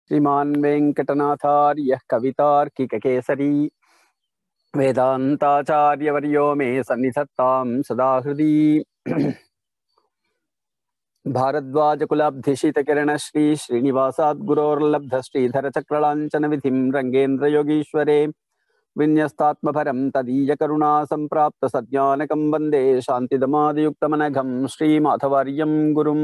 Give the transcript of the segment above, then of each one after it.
श्रीमान् वेङ्कटनाथार्यः कवितार्किककेसरी वेदान्ताचार्यवर्यो मे सन्निधत्तां सदा हृदि भारद्वाजकुलाब्धिशितकिरणश्री श्रीनिवासाद्गुरोर्लब्धश्रीधरचक्रलाञ्छनविधिं रङ्गेन्द्रयोगीश्वरे विन्यस्तात्मभरं तदीयकरुणा सम्प्राप्त सज्ञानकं वन्दे शान्तिदमादियुक्तमनघं श्रीमाधवर्यं गुरुम्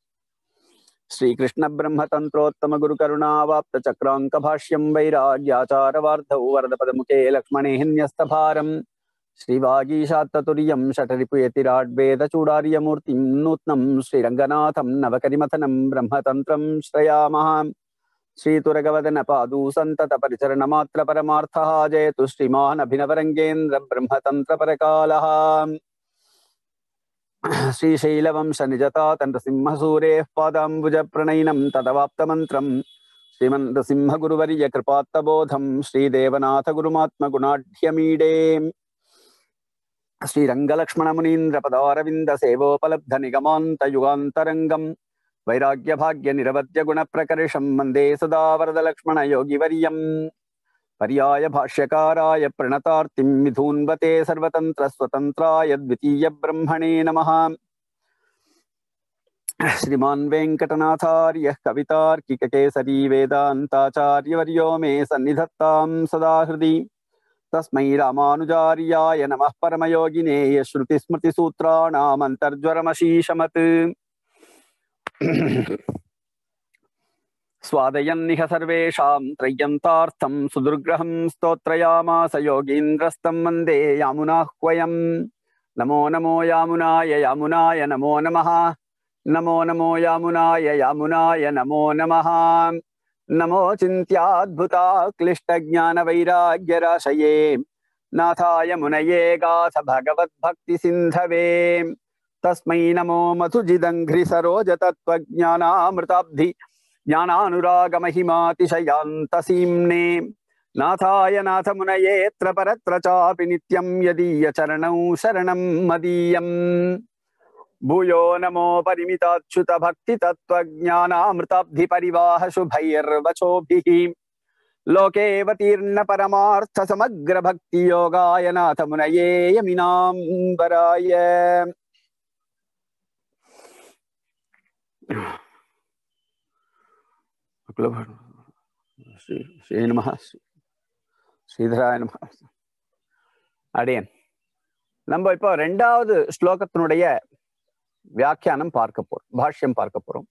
श्रीकृष्णब्रह्मतन्त्रोत्तमगुरुकरुणावाप्तचक्राङ्कभाष्यं वैराग्याचारवार्धौ वरदपदमुखे लक्ष्मणेः न्यस्तभारम् श्रीवागीशात्ततुर्यं षटरिपुयतिराड्वेदचूडार्यमूर्तिं नूत्नं श्रीरङ्गनाथं नवकरिमथनं ब्रह्मतन्त्रं श्रयामः श्रीतुरगवदनपादू सन्ततपरिचरणमात्रपरमार्थः जयतु श्रीमान् अभिनवरङ्गेन्द्र ब्रह्मतन्त्रपरकालः श्रीशैलवंशनिजतातनृसिंहसूरेः पादाम्बुजप्रणयिनं तदवाप्तमन्त्रम् श्रीमन्तसिंहगुरुवर्य कृपात्तबोधं श्रीदेवनाथगुरुमात्मगुणाढ्यमीडे श्रीरङ्गलक्ष्मणमुनीन्द्रपदारविन्दसेवोपलब्धनिगमान्तयुगान्तरङ्गम् वैराग्यभाग्यनिरवद्यगुणप्रकर्षं वन्दे सदा वरदलक्ष्मणयोगिवर्यम् पर्याय भाष्यकाराय प्रणतार्तिं विधून्वते सर्वतन्त्रस्वतन्त्राय द्वितीयब्रह्मणे नमः श्रीमान् वेङ्कटनाथार्यः कवितार्किककेसरी वेदान्ताचार्यवर्यो मे सन्निधत्तां सदा हृदि तस्मै रामानुजार्याय नमः परमयोगिने यश्रुतिस्मृतिसूत्राणामन्तर्ज्वरमशीशमत् स्वादयन्निह सर्वेषां त्रय्यन्तार्थं सुदुर्ग्रहं स्तोत्रयामास योगीन्द्रस्तं वन्दे यामुनाह्वयम् नमो नमो यामुनाय यामुनाय नमो नमः नमो नमो यामुनाय यामुनाय नमो नमः नमो चिन्त्याद्भुता क्लिष्टज्ञानवैराग्यराशये नाथाय मुनये गाथ भगवद्भक्तिसिन्धवे तस्मै नमो मधुजिदङ्घ्रिसरोजतत्त्वज्ञानामृताब्धि ज्ञानानुरागमहिमातिशयान्तसीम्ने नाथाय नाथमुनयेऽत्र परत्र चापि नित्यं यदीयचरणौ शरणं मदीयम् भूयो नमो परिमिताच्युतभक्तितत्त्वज्ञानामृताब्धिपरिवाह शुभैर्वचोभिः लोकेऽवतीर्ण परमार्थसमग्रभक्तियोगाय नाथमुनये यमिनाम्बराय ஸ்ரீ ஸ்ரீ நம ஸ்ரீதராய நம அடியன் நம்ம இப்போ ரெண்டாவது ஸ்லோகத்தினுடைய வியாக்கியானம் பார்க்க போறோம் பாஷ்யம் பார்க்க போறோம்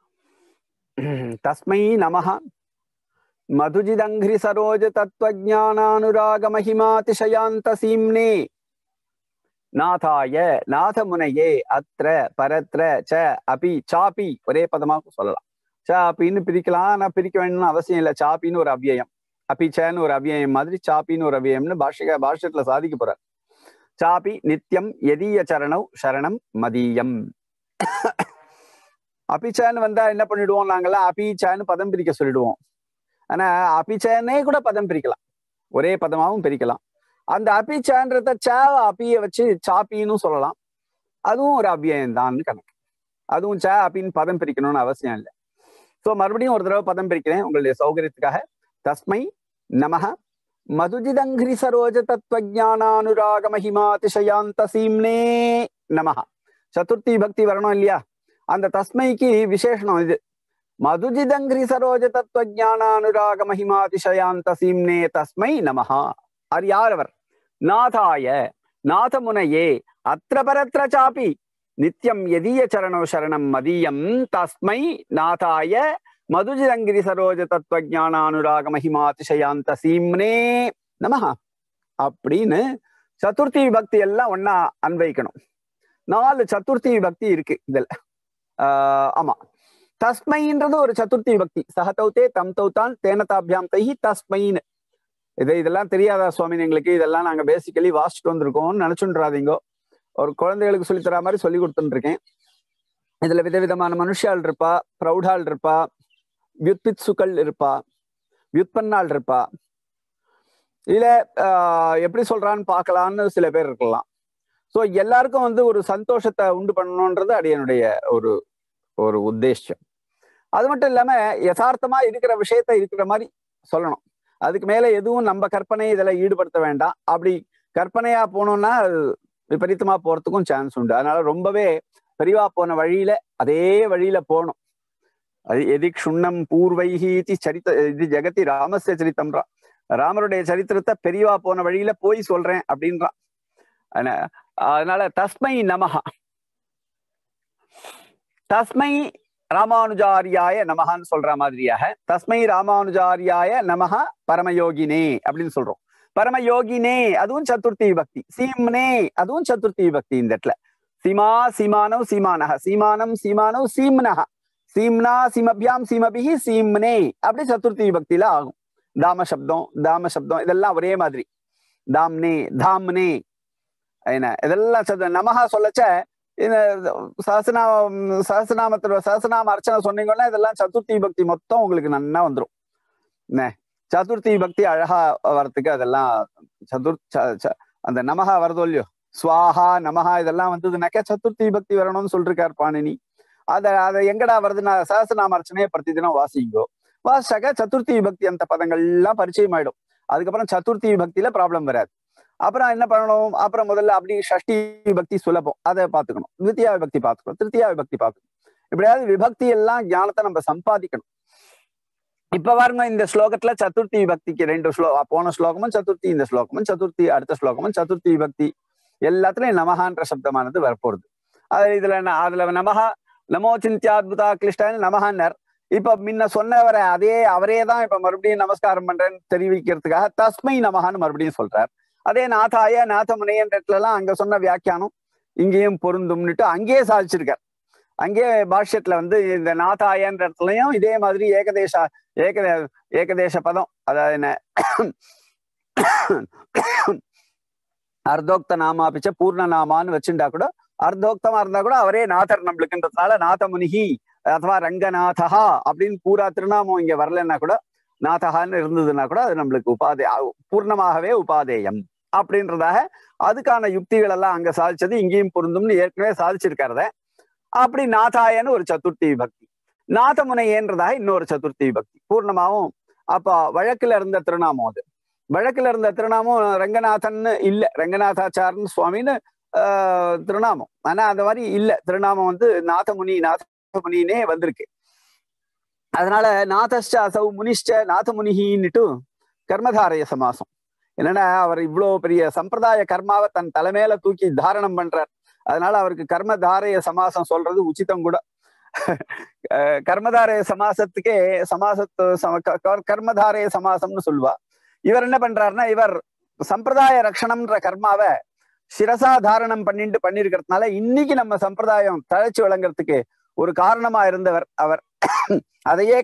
தஸ்மை நமஹ மதுஜிதங்கிரி சரோஜ தத்துவஜானானுராக மகிமாதிசயாந்த சீம்னே நாதாய நாதமுனையே அத்ர பரத்ர ச அபி சாபி ஒரே பதமாக சொல்லலாம் சாப்பின்னு பிரிக்கலாம் ஆனா பிரிக்க வேணும்னு அவசியம் இல்லை சாப்பின்னு ஒரு அவ்வியம் அபிச்சன்னு ஒரு அவ்வியம் மாதிரி சாப்பின்னு ஒரு அவ்வியம்னு பாஷக பாஷ்யத்துல சாதிக்க போறார் சாபி நித்தியம் எதிய சரணவ் சரணம் மதியம் அபிச்சான்னு வந்தா என்ன பண்ணிடுவோம் நாங்கெல்லாம் அபிச்சான்னு பதம் பிரிக்க சொல்லிடுவோம் ஆனா அபிச்சேனே கூட பதம் பிரிக்கலாம் ஒரே பதமாவும் பிரிக்கலாம் அந்த அபிச்சான்றத ச அப்பிய வச்சு சாப்பின்னு சொல்லலாம் அதுவும் ஒரு அவ்வியம் தான் கணக்கு அதுவும் ச அப்பின்னு பதம் பிரிக்கணும்னு அவசியம் இல்லை ஸோ மறுபடியும் ஒரு தடவை பதம் பிரிக்கிறேன் உங்களுடைய சௌகரியத்துக்காக தஸ்மை நமக மதுஜிதங்கிரி சரோஜ தத்துவஜானானுராக மகிமாதிசயாந்த சீம்னே நமக சதுர்த்தி பக்தி வரணும் இல்லையா அந்த தஸ்மைக்கு விசேஷனம் இது மதுஜிதங்கிரி சரோஜ தத்துவஜானானுராக மகிமாதிசயாந்த சீம்னே தஸ்மை நமஹா அது யார் அவர் நாதாய நாதமுனையே அத்திர பரத்திர சாப்பி நித்தியம் எதிய சரணோ சரணம் மதியம் தஸ்மை நாதாய மதுஜிரங்கிரி சரோஜ தத்துவஜானானுராக மகிமாதிசயாந்த சீம்னே நமஹா அப்படின்னு சதுர்த்தி விபக்தி எல்லாம் ஒன்னா அன்வைக்கணும் நாலு சதுர்த்தி விபக்தி இருக்கு இதுல ஆஹ் ஆமா தஸ்மைன்றது ஒரு சதுர்த்தி விபக்தி சஹதௌத்தே தம் தௌத்தான் தேனதாபியாம் தைஹி தஸ்மைன்னு இது இதெல்லாம் தெரியாதா சுவாமி எங்களுக்கு இதெல்லாம் நாங்க பேசிக்கலி வாசிச்சுட்டு வந்திருக்கோம்னு நினைச்சுன்றாதீங்கோ ஒரு குழந்தைகளுக்கு சொல்லி தர மாதிரி சொல்லி கொடுத்துட்டு இருக்கேன் இதுல விதவிதமான மனுஷால் இருப்பா பிரௌடால் இருப்பா வியுத்பித்சுக்கள் இருப்பா வியுத்பன்னாள் இருப்பா இதுல ஆஹ் எப்படி சொல்றான்னு பார்க்கலான்னு சில பேர் இருக்கலாம் ஸோ எல்லாருக்கும் வந்து ஒரு சந்தோஷத்தை உண்டு பண்ணணுன்றது அடியனுடைய ஒரு ஒரு உத்தேசம் அது மட்டும் இல்லாம யதார்த்தமா இருக்கிற விஷயத்த இருக்கிற மாதிரி சொல்லணும் அதுக்கு மேல எதுவும் நம்ம கற்பனை இதுல ஈடுபடுத்த வேண்டாம் அப்படி கற்பனையா போனோம்னா அது விபரீதமா போறதுக்கும் சான்ஸ் உண்டு அதனால ரொம்பவே பெரிவா போன வழியில அதே வழியில போகணும் அது எதி க்ஷுண்ணம் பூர்வைஹி இதி சரித்த இது ஜெகதி ராமஸ்ய சரித்தம்ன்றா ராமருடைய சரித்திரத்தை பெரியவா போன வழியில போய் சொல்றேன் அப்படின்றான் அதனா- அதனால தஸ்மை நமஹா தஸ்மை ராமானுஜாரியாய நமஹான்னு சொல்ற மாதிரியாக தஸ்மை ராமானுஜாரியாய நமஹ பரமயோகினே அப்படின்னு சொல்றோம் பரமயோகினே அதுவும் சதுர்த்தி விபக்தி சீம்னே அதுவும் சதுர்த்தி விபக்தி இந்த இடத்துல சீமா சீமானவ் சீமானஹ சீமானம் சீமானவ் சீம்னஹ சீம்னா சீமபியாம் சீமபிஹி சீம்னே அப்படி சதுர்த்தி விபக்தியில ஆகும் தாம சப்தம் தாம சப்தம் இதெல்லாம் ஒரே மாதிரி தாம்னே தாம்னே என்ன இதெல்லாம் சது நமஹா சொல்லச்ச இந்த சஹசநாமம் சஹசநாமத்துல சஹசநாம அர்ச்சனை சொன்னீங்கன்னா இதெல்லாம் சதுர்த்தி பக்தி மொத்தம் உங்களுக்கு நன்னா வந்துரும் என்ன சதுர்த்தி பக்தி அழகா வரத்துக்கு அதெல்லாம் சதுர் ச- ச- அந்த நமஹா வருதோ இல்லையோ ஸ்வாஹா நமஹா இதெல்லாம் வந்ததுனாக்கா சதுர்த்தி பக்தி வரணும்னு சொல்லிருக்கார் பாணினி அத அத எங்கடா வருதுன்னா சஹசநாம அர்ச்சனையை பிரதி தினம் வாசிங்கோ வாசிச்சாக்க சதுர்த்தி விபக்தி அந்த பதங்கள்லாம் பரிச்சயம் ஆயிடும் அதுக்கப்புறம் சதுர்த்தி விபக்தியில ப்ராப்ளம் வராது அப்புறம் என்ன பண்ணணும் அப்புறம் முதல்ல அப்படி ஷஷ்டி விபக்தி சுலபம் அதை பார்த்துக்கணும் வித்தியா விபக்தி பார்த்துக்கணும் திருத்தியா விபக்தி பார்த்துக்கணும் இப்படியாவது விபக்தி எல்லாம் ஞானத்தை நம்ம சம்பாதிக்கணும் இப்ப பாருங்க இந்த ஸ்லோகத்துல சதுர்த்தி விபக்திக்கு ரெண்டு ஸ்லோ போன ஸ்லோகமும் சதுர்த்தி இந்த ஸ்லோகமும் சதுர்த்தி அடுத்த ஸ்லோகமும் சதுர்த்தி விபக்தி எல்லாத்துலயும் நமகான்ற சப்தமானது வரப்போகுது அது இதுல என்ன அதுல நமஹா நமோ சிந்தியாத்புதா கிளிஷ்டான்னு நமஹான்னர் இப்ப முன்ன சொன்னவரை அதே அவரே தான் இப்ப மறுபடியும் நமஸ்காரம் பண்றேன்னு தெரிவிக்கிறதுக்காக தஸ்மை நமஹான்னு மறுபடியும் சொல்றார் அதே நாதாய நாதமுனை என்ற இடத்துல எல்லாம் அங்க சொன்ன வியாக்கியானம் இங்கேயும் பொருந்தும்னுட்டு அங்கேயே சாதிச்சிருக்கார் அங்கே பாஷ்யத்துல வந்து இந்த நாதாயன்ற இடத்துலயும் இதே மாதிரி ஏகதேச ஏக ஏகதேச பதம் அதாவது என்ன அர்த்தோக்த நாமாபிச்ச பூர்ண நாமான்னு வச்சுட்டா கூட அர்த்தோக்தமா இருந்தா கூட அவரே நாதர் நம்மளுக்குன்றதுனால நாதமுனிகி அதுவா ரங்கநாதஹா அப்படின்னு பூரா திருநாமம் இங்க வரலன்னா கூட நாதகான்னு இருந்ததுன்னா கூட அது நம்மளுக்கு உபாதே பூர்ணமாகவே உபாதேயம் அப்படின்றதாக அதுக்கான யுக்திகள் எல்லாம் அங்க சாதிச்சது இங்கேயும் பொருந்தும்னு ஏற்கனவே சாதிச்சிருக்கிறத அப்படி நாதாயன்னு ஒரு சதுர்த்தி விபக்தி நாதமுனையேன்றதாக இன்னொரு சதுர்த்தி விபக்தி பூர்ணமாவும் அப்ப வழக்குல இருந்த திருநாமம் அது வழக்குல இருந்த திருநாமம் ரங்கநாதன் இல்ல ரங்கநாதாச்சாரன் சுவாமின்னு ஆஹ் திருநாமம் ஆனா அந்த மாதிரி இல்ல திருநாமம் வந்து நாதமுனி நாதமுனினே வந்திருக்கு அதனால நாதஷ்ட அசௌ முனிஷ்ட நாதமுனிகின்னுட்டு கர்மதாரய சமாசம் என்னன்னா அவர் இவ்வளவு பெரிய சம்பிரதாய கர்மாவை தன் தலைமையில தூக்கி தாரணம் பண்றார் அதனால அவருக்கு கர்மதாரய சமாசம் சொல்றது உச்சிதம் கூட அஹ் கர்மதாரய சமாசத்துக்கே சமாசத்து சம க- க- கர்மதாரய சமாசம்னு சொல்லுவா இவர் என்ன பண்றாருன்னா இவர் சம்பிரதாய ரக்ஷணம்ன்ற கர்மாவை சிரசா தாரணம் பண்ணிட்டு பண்ணிருக்கிறதுனால இன்னைக்கு நம்ம சம்பிரதாயம் தழைச்சு விளங்குறதுக்கு ஒரு காரணமா இருந்தவர் அவர் அதையே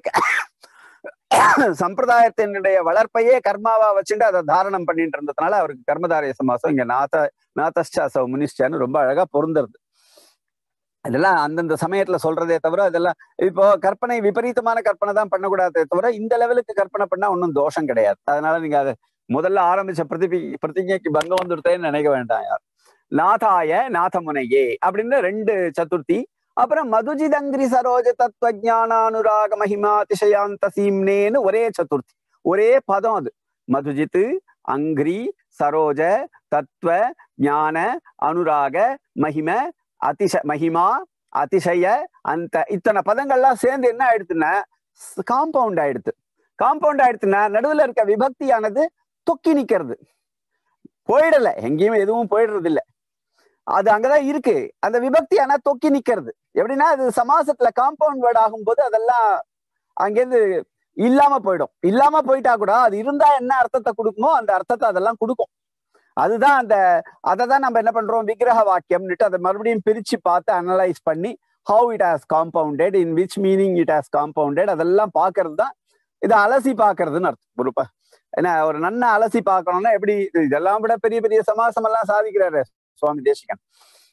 சம்பிரதாயத்தினுடைய வளர்ப்பையே கர்மாவா வச்சுட்டு அதை தாரணம் பண்ணிட்டு இருந்ததுனால அவருக்கு கர்மதாரய சமாசம் இங்க நாத நாதஷ்டாசவ முனிஷ்டான்னு ரொம்ப அழகா பொருந்துறது இதெல்லாம் அந்தந்த சமயத்துல சொல்றதே தவிர இதெல்லாம் இப்போ கற்பனை விபரீதமான கற்பனை தான் பண்ணக்கூடாதே தவிர இந்த லெவலுக்கு கற்பனை பண்ணா ஒன்றும் தோஷம் கிடையாது அதனால நீங்க அதை முதல்ல ஆரம்பிச்ச பிரதிபி பிரதிஜைக்கு பங்கம் வந்துடுத்தேன்னு நினைக்க வேண்டாம் யார் நாதாய நாதமுனையே அப்படின்னு ரெண்டு சதுர்த்தி அப்புறம் மதுஜிதங்கிரி சரோஜ தத்துவ ஞானானுராக மகிமா அதிசயாந்த சீம்னேன்னு ஒரே சதுர்த்தி ஒரே பதம் அது மதுஜித் அங்கிரி சரோஜ தத்துவ ஞான அனுராக மகிம அதிச மகிமா அதிசய அந்த இத்தனை பதங்கள்லாம் சேர்ந்து என்ன ஆயிடுத்துன்னா காம்பவுண்ட் ஆயிடுத்து காம்பவுண்ட் ஆயிடுத்துன்னா நடுவுல இருக்க விபக்தியானது தொக்கி நிக்கிறது போயிடல எங்கேயும் எதுவும் போயிடுறது இல்ல அது அங்கதான் இருக்கு அந்த விபக்தி ஆனா தொக்கி நிக்கிறது எப்படின்னா அது சமாசத்துல காம்பவுண்ட் வேர்ட் ஆகும்போது அதெல்லாம் அங்கேருந்து இல்லாம போயிடும் இல்லாம போயிட்டா கூட அது இருந்தா என்ன அர்த்தத்தை கொடுக்குமோ அந்த அர்த்தத்தை அதெல்லாம் கொடுக்கும் அதுதான் அந்த அதை தான் நம்ம என்ன பண்றோம் விக்கிரக வாக்கியம்னுட்டு அதை மறுபடியும் பிரிச்சு பார்த்து அனலைஸ் பண்ணி how it has compounded in which meaning it has compounded அதெல்லாம் பார்க்கறது தான் இதை அலசி பார்க்கறதுன்னு அர்த்தம் ஒரு ப- என்ன ஒரு நன்ன அலசி பார்க்கணும்னா எப்படி இதெல்லாம் விட பெரிய பெரிய சமாசம் எல்லாம் சாதிக்கிறாரு சுவாமி தேசிகன்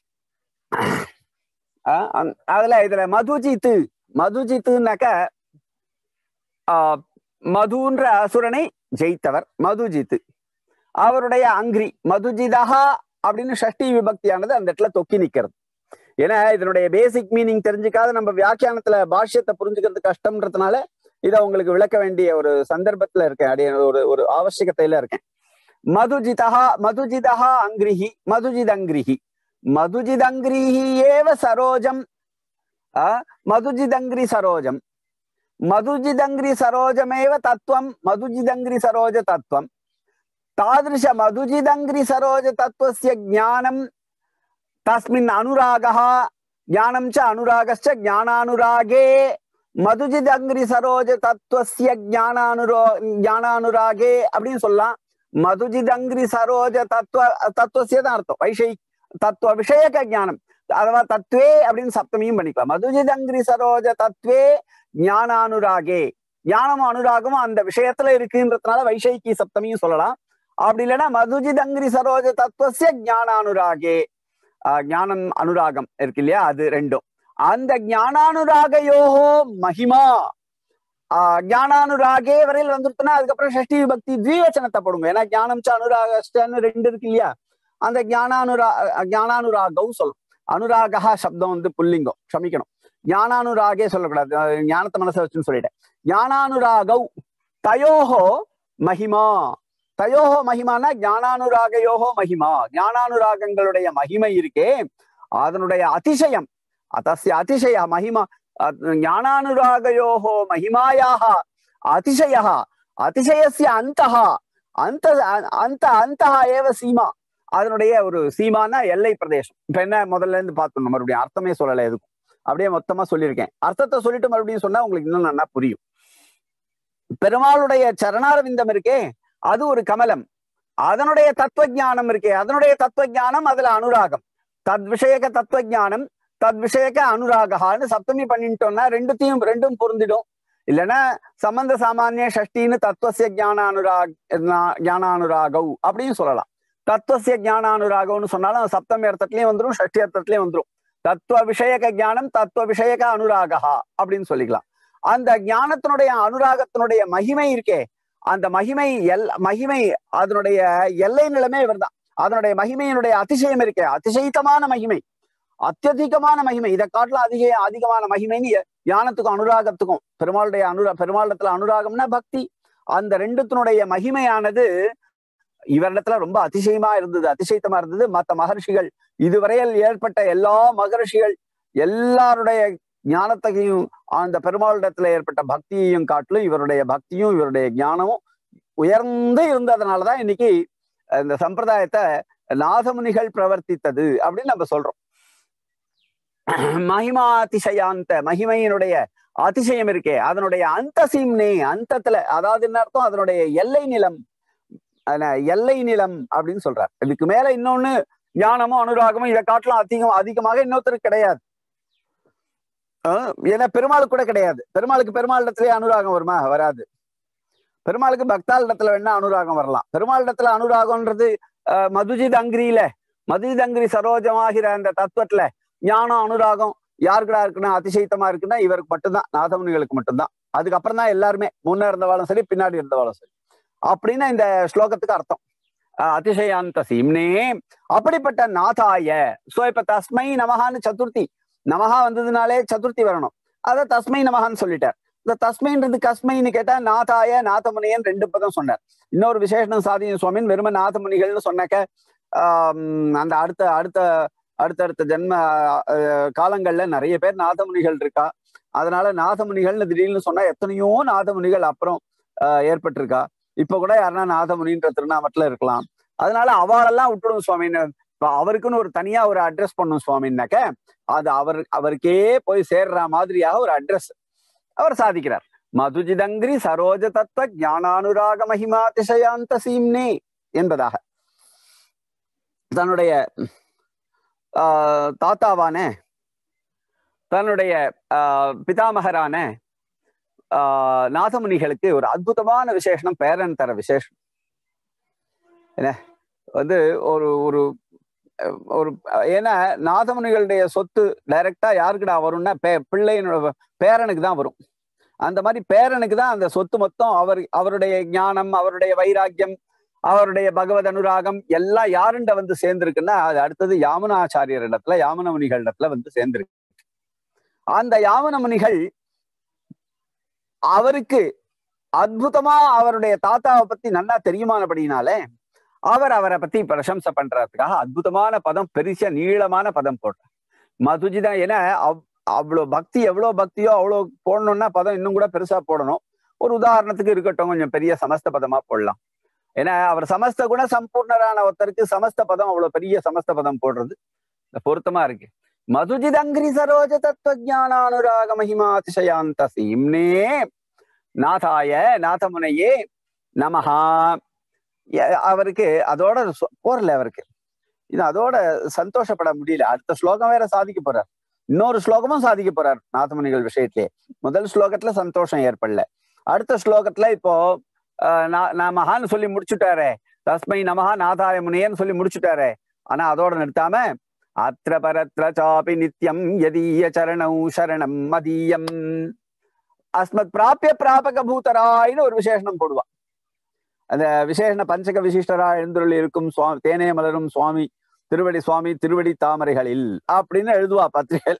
ஆஹ் அந்- அதுல இதுல மதுஜித்து மதுஜித்துனாக்க ஆஹ் மதுன்ற அசுரனை ஜெயித்தவர் மதுஜித்து அவருடைய அங்கிரி மதுஜிதஹா அப்படின்னு ஷஷ்டி விபக்தியானது அந்த இடத்துல தொக்கி நிக்கிறது ஏன்னா இதனுடைய பேசிக் மீனிங் தெரிஞ்சுக்காத நம்ம வியாக்கியானத்துல பாஷ்யத்தை புரிஞ்சுக்கிறது கஷ்டம்ன்றதுனால இதை உங்களுக்கு விளக்க வேண்டிய ஒரு சந்தர்ப்பத்துல இருக்கேன் அடைய ஒரு ஒரு அவசியகத்தையில இருக்கேன் மதுஜிதா மதுஜிதா அங்கிரிஹி மதுஜிதங்கிரிஹி மதுஜிதங்கிரிஹி ஏவ சரோஜம் மதுஜிதங்கிரி சரோஜம் மதுஜிதங்கிரி சரோஜமேவ தத்துவம் மதுஜிதங்கிரி சரோஜ தத்துவம் தாதிருஷ மதுஜிதங்கிரி சரோஜ தத்துவஸ்ய ஞானம் தஸ்மின் அனுராகः ஞானம் ச அனுராகश्च ஞானானுராகே மதுஜிதங்கிரி சரோஜ தத்துவஸ்ய ஞானானுரோ ஞானானுராகே அப்படின்னு சொல்லலாம் மதுஜிதங்கிரி சரோஜ தத்துவ தத்துவசிய தான் அர்த்தம் வைஷை தத்துவ விஷயக ஞானம் அഥவா தத்துவே அப்படின்னு சப்தமியும் பண்ணிக்கலாம் மதுஜிதங்கிரி சரோஜ தத்துவே ஞானானுராகே ஞானமும் அனுராகமும் அந்த விஷயத்துல இருக்குன்றதுனால வைஷைக்கி சப்தமியும் சொல்லலாம் அப்படி இல்லைன்னா மதுஜிதங்கிரி சரோஜ தத்துவசிய ஞானானுராகே ஞானம் அனுராகம் இருக்கு இல்லையா அது ரெண்டும் அந்த ஞானானுராகையோஹோ மகிமா ஞானானுராகே வரையில் வந்துருத்துனா அதுக்கப்புறம் ஷஷ்டி விபக்தி த்விவச்சனத்தை போடுங்க ஏன்னா ஞானம் ச அனுராகஸ்டன்னு ரெண்டு இருக்கு இல்லையா அந்த ஞானானுரா ஞானானுராகவு சொல்லும் அனுராகா சப்தம் வந்து புல்லிங்கம் க்ஷமிக்கணும் ஞானானுராகே சொல்லக்கூடாது ஞானத்தை மனசை வச்சுன்னு சொல்லிட்டேன் ஞானானுராகவ் தயோஹோ மகிமா தயோஹோ மகிமானா ஞானானுராகையோஹோ மகிமா ஞானானுராகங்களுடைய மகிமை இருக்கே அதனுடைய அதிசயம் அதஸ்ய அதிசய மகிமா ஞானானுராகயோஹோ மகிமாயாக அதிசய அதிசயசிய அந்தஹ அந்த அந்த அந்த ஏவ சீமா அதனுடைய ஒரு சீமானா எல்லை பிரதேசம் இப்ப என்ன முதல்ல இருந்து பார்த்தோம் மறுபடியும் அர்த்தமே சொல்லலை எதுக்கும் அப்படியே மொத்தமா சொல்லியிருக்கேன் அர்த்தத்தை சொல்லிட்டு மறுபடியும் சொன்னா உங்களுக்கு இன்னும் நல்லா புரியும் பெருமாளுடைய சரணாரவிந்தம் இருக்கே அது ஒரு கமலம் அதனுடைய தத்துவ ஞானம் இருக்கே அதனுடைய தத்துவ ஞானம் அதுல அனுராகம் தத் விஷயக தத்துவ ஞானம் தத் விஷயக்க அனுராகான்னு சப்தமி பண்ணிட்டோம்னா ரெண்டுத்தையும் ரெண்டும் பொருந்திடும் இல்லைன்னா சம்பந்த சாமானிய ஷஷ்டின்னு தத்துவசிய ஞானானுராக் ஞானானுராகவ் அப்படின்னு சொல்லலாம் தத்துவசிய ஞானானுராகவ்னு சொன்னாலும் சப்தமி அர்த்தத்திலையும் வந்துடும் ஷஷ்டி அர்த்தத்திலையும் வந்துடும் தத்துவ விஷயக ஞானம் தத்துவ விஷயக அனுராகா அப்படின்னு சொல்லிக்கலாம் அந்த ஞானத்தினுடைய அனுராகத்தினுடைய மகிமை இருக்கே அந்த மகிமை எல் மகிமை அதனுடைய எல்லை நிலைமை இவர்தான் அதனுடைய மகிமையினுடைய அதிசயம் இருக்கே அதிசயித்தமான மகிமை அத்தியதிகமான மகிமை இதை காட்டிலும் அதிக அதிகமான மகிமைன்னு ஞானத்துக்கும் அனுராகத்துக்கும் பெருமாளுடைய அனுரா பெருமாளத்துல அனுராகம்னா பக்தி அந்த ரெண்டுத்தினுடைய மகிமையானது இவரிடத்துல ரொம்ப அதிசயமா இருந்தது அதிசயத்தமா இருந்தது மற்ற மகர்ஷிகள் இதுவரையில் ஏற்பட்ட எல்லா மகர்ஷிகள் எல்லாருடைய ஞானத்தையும் அந்த பெருமாளிடத்துல ஏற்பட்ட பக்தியையும் காட்டிலும் இவருடைய பக்தியும் இவருடைய ஞானமும் உயர்ந்து இருந்ததுனாலதான் இன்னைக்கு இந்த சம்பிரதாயத்தை நாதமுனிகள் பிரவர்த்தித்தது அப்படின்னு நம்ம சொல்றோம் மகிமா அதிசயாந்த மகிமையினுடைய அதிசயம் இருக்கே அதனுடைய அந்த சீம்னே அந்தத்துல அதாவது என்ன அர்த்தம் அதனுடைய எல்லை நிலம் எல்லை நிலம் அப்படின்னு சொல்றார் இதுக்கு மேல இன்னொன்னு ஞானமும் அனுராகமும் இதை காட்டிலும் அதிகம் அதிகமாக இன்னொருத்தருக்கு கிடையாது ஏன்னா பெருமாளுக்கு கூட கிடையாது பெருமாளுக்கு பெருமாள் இடத்துலயே அனுராகம் வருமா வராது பெருமாளுக்கு பக்தாள் இடத்துல வேணா அனுராகம் வரலாம் பெருமாள் இடத்துல அனுராகம்ன்றது மதுஜித் அங்கிரியில மதுஜித் அங்கிரி சரோஜமாகிற அந்த தத்துவத்துல ஞானம் அனுராகம் யாருக்குடா இருக்குன்னா அதிசயத்தமா இருக்குன்னா இவருக்கு மட்டும்தான் நாதமுனிகளுக்கு மட்டும்தான் அதுக்கப்புறம் தான் எல்லாருமே முன்ன இருந்தவாளும் சரி பின்னாடி இருந்தவாளும் சரி அப்படின்னு இந்த ஸ்லோகத்துக்கு அர்த்தம் அதிசயாந்த சீம்னே அப்படிப்பட்ட நாதாய சோ இப்ப தஸ்மை நமகான்னு சதுர்த்தி நமகா வந்ததுனாலே சதுர்த்தி வரணும் அத தஸ்மை நமகான்னு சொல்லிட்டார் இந்த தஸ்மைன்றது கஸ்மைன்னு கேட்டா நாதாய நாதமுனியன் ரெண்டு பதம் சொன்னார் இன்னொரு விசேஷம் சாதிய சுவாமின் வெறும நாதமுனிகள்னு சொன்னாக்க ஆஹ் அந்த அடுத்த அடுத்த அடுத்தடுத்த ஜென்ம காலங்கள்ல நிறைய பேர் நாதமுனிகள் இருக்கா அதனால நாதமுனிகள்னு திடீர்னு சொன்னா எத்தனையோ நாதமுனிகள் அப்புறம் ஏற்பட்டிருக்கா இப்ப கூட யாருன்னா நாதமுனின்ற திருநாமத்துல இருக்கலாம் அதனால அவளெல்லாம் விட்டுடும் சுவாமின்னு இப்ப அவருக்குன்னு ஒரு தனியா ஒரு அட்ரஸ் பண்ணும் சுவாமின்னாக்க அது அவர் அவருக்கே போய் சேர்ற மாதிரியாக ஒரு அட்ரஸ் அவர் சாதிக்கிறார் மதுஜிதங்கிரி சரோஜ தத்துவ ஞானானுராக மகிமாதிசயாந்த சீம்னே என்பதாக தன்னுடைய தாத்தாவான தன்னுடைய பிதாமகரான நாதமுனிகளுக்கு ஒரு அற்புதமான விசேஷனம் பேரன் தர விசேஷம் என்ன வந்து ஒரு ஒரு ஒரு ஏன்னா நாதமுனிகளுடைய சொத்து டைரக்டா யாருக்குடா வரும்னா பே பிள்ளையினோட பேரனுக்கு தான் வரும் அந்த மாதிரி பேரனுக்கு தான் அந்த சொத்து மொத்தம் அவர் அவருடைய ஞானம் அவருடைய வைராக்கியம் அவருடைய பகவத் அனுராகம் எல்லாம் யாருண்ட வந்து சேர்ந்திருக்குன்னா அது அடுத்தது யாமுனாச்சாரியர் இடத்துல யாமுன முனிகள் இடத்துல வந்து சேர்ந்திருக்கு அந்த யாமுன முனிகள் அவருக்கு அற்புதமா அவருடைய தாத்தாவை பத்தி நல்லா தெரியுமானபடினாலே அவர் அவரை பத்தி பிரசம்சை பண்றதுக்காக அற்புதமான பதம் பெருசா நீளமான பதம் போட்டார் மதுஜிதா ஏன்னா அவ் அவ்வளவு பக்தி எவ்வளவு பக்தியோ அவ்வளவு போடணும்னா பதம் இன்னும் கூட பெருசா போடணும் ஒரு உதாரணத்துக்கு இருக்கட்டும் கொஞ்சம் பெரிய சமஸ்த பதமா போடலாம் ஏன்னா அவர் சமஸ்த குண சம்பூர்ணரான ஒருத்தருக்கு சமஸ்த பதம் அவ்வளவு பெரிய சமஸ்த பதம் போடுறது பொருத்தமா இருக்கு மதுஜிதங்கிரி சரோஜ தத்துவ ஜானானுராக மகிமா அதிசயாந்த சீம்னே நாதாய நாதமுனையே நமஹா அவருக்கு அதோட போறல அவருக்கு இது அதோட சந்தோஷப்பட முடியல அடுத்த ஸ்லோகம் வேற சாதிக்க போறார் இன்னொரு ஸ்லோகமும் சாதிக்க போறார் நாதமுனிகள் விஷயத்திலே முதல் ஸ்லோகத்துல சந்தோஷம் ஏற்படல அடுத்த ஸ்லோகத்துல இப்போ நமஹான்னு சொல்லி முடிச்சுட்டாரே தஸ்மை நமஹா நாதாய முனியன்னு சொல்லி முடிச்சுட்டாரே ஆனா அதோட நிறுத்தாம அத்திர பரத்ர சாபி நித்யம் யதீய சரணம் சரணம் மதீயம் அஸ்மத் பிராபிய பிராபக பூதராயின்னு ஒரு விசேஷனம் போடுவான் அந்த விசேஷண பஞ்சக விசிஷ்டரா எழுந்துள்ள இருக்கும் சுவாமி தேனே மலரும் சுவாமி திருவடி சுவாமி திருவடி தாமரைகளில் அப்படின்னு எழுதுவா பத்திரிகையில்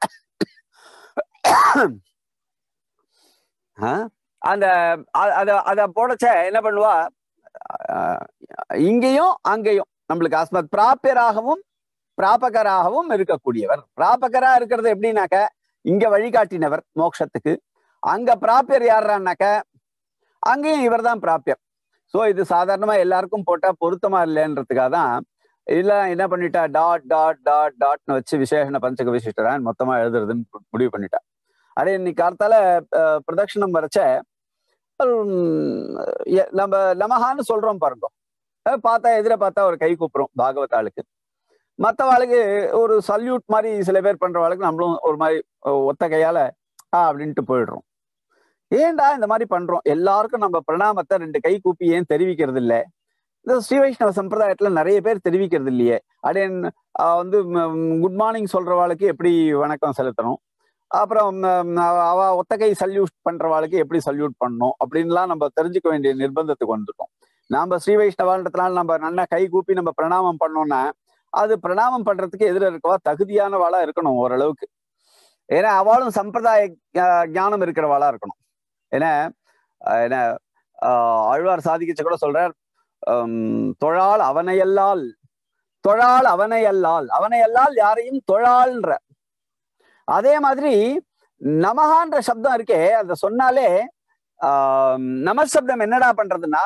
அந்த அத அத போடச்ச என்ன பண்ணுவா இங்கேயும் அங்கேயும் நம்மளுக்கு அஸ்மத் பிராபியராகவும் பிராபகராகவும் இருக்கக்கூடியவர் பிராபகரா இருக்கிறது எப்படின்னாக்க இங்க வழிகாட்டினவர் மோட்சத்துக்கு அங்க பிராபியர் யாருறான்னாக்க அங்கேயும் இவர் தான் பிராபியர் சோ இது சாதாரணமா எல்லாருக்கும் போட்டா பொருத்தமா இல்லைன்றதுக்காக தான் இல்ல என்ன பண்ணிட்டா டாட் டாட் டாட் டாட்னு வச்சு விசேஷண பஞ்சக விசிஷ்டரான் மொத்தமா எழுதுறதுன்னு முடிவு பண்ணிட்டா அதே இன்னைக்கு காலத்தால பிரதட்சிணம் வரைச்ச நம்ம நமஹான்னு சொல்றோம் பாருங்க பார்த்தா எதிர பார்த்தா ஒரு கை கூப்பிடும் பாகவதாளுக்கு மற்றவாளுக்கு ஒரு சல்யூட் மாதிரி சில பேர் பண்றவாளுக்கு நம்மளும் ஒரு மாதிரி ஒத்த கையால ஆ அப்படின்ட்டு போயிடுறோம் ஏன்டா இந்த மாதிரி பண்றோம் எல்லாருக்கும் நம்ம பிரணாமத்தை ரெண்டு கை கூப்பி ஏன் தெரிவிக்கிறது இல்லை இந்த ஸ்ரீ வைஷ்ணவ சம்பிரதாயத்துல நிறைய பேர் தெரிவிக்கிறது இல்லையே அப்படியே வந்து குட் மார்னிங் சொல்றவாளுக்கு எப்படி வணக்கம் செலுத்தணும் அப்புறம் அவ ஒத்த கை சல்யூட் பண்றவாளுக்கு எப்படி சல்யூட் பண்ணணும் அப்படின்லாம் நம்ம தெரிஞ்சுக்க வேண்டிய நிர்பந்தத்துக்கு வந்துட்டோம் நாம ஸ்ரீ வைஷ்ணவான்றதுனால நம்ம நல்லா கை கூப்பி நம்ம பிரணாமம் பண்ணோம்னா அது பிரணாமம் பண்றதுக்கு எதிர இருக்கவா தகுதியானவாளா இருக்கணும் ஓரளவுக்கு ஏன்னா அவளும் சம்பிரதாய ஞானம் இருக்கிறவாளா இருக்கணும் ஏன்னா ஏன்னா ஆழ்வார் சாதிக்கச்ச கூட சொல்றார் தொழால் அவனையல்லால் தொழால் அவனையல்லால் அவனையல்லால் யாரையும் தொழால்ன்ற அதே மாதிரி நமகான்ற சப்தம் இருக்கே அத சொன்னாலே ஆஹ் நமசப்தம் என்னடா பண்றதுன்னா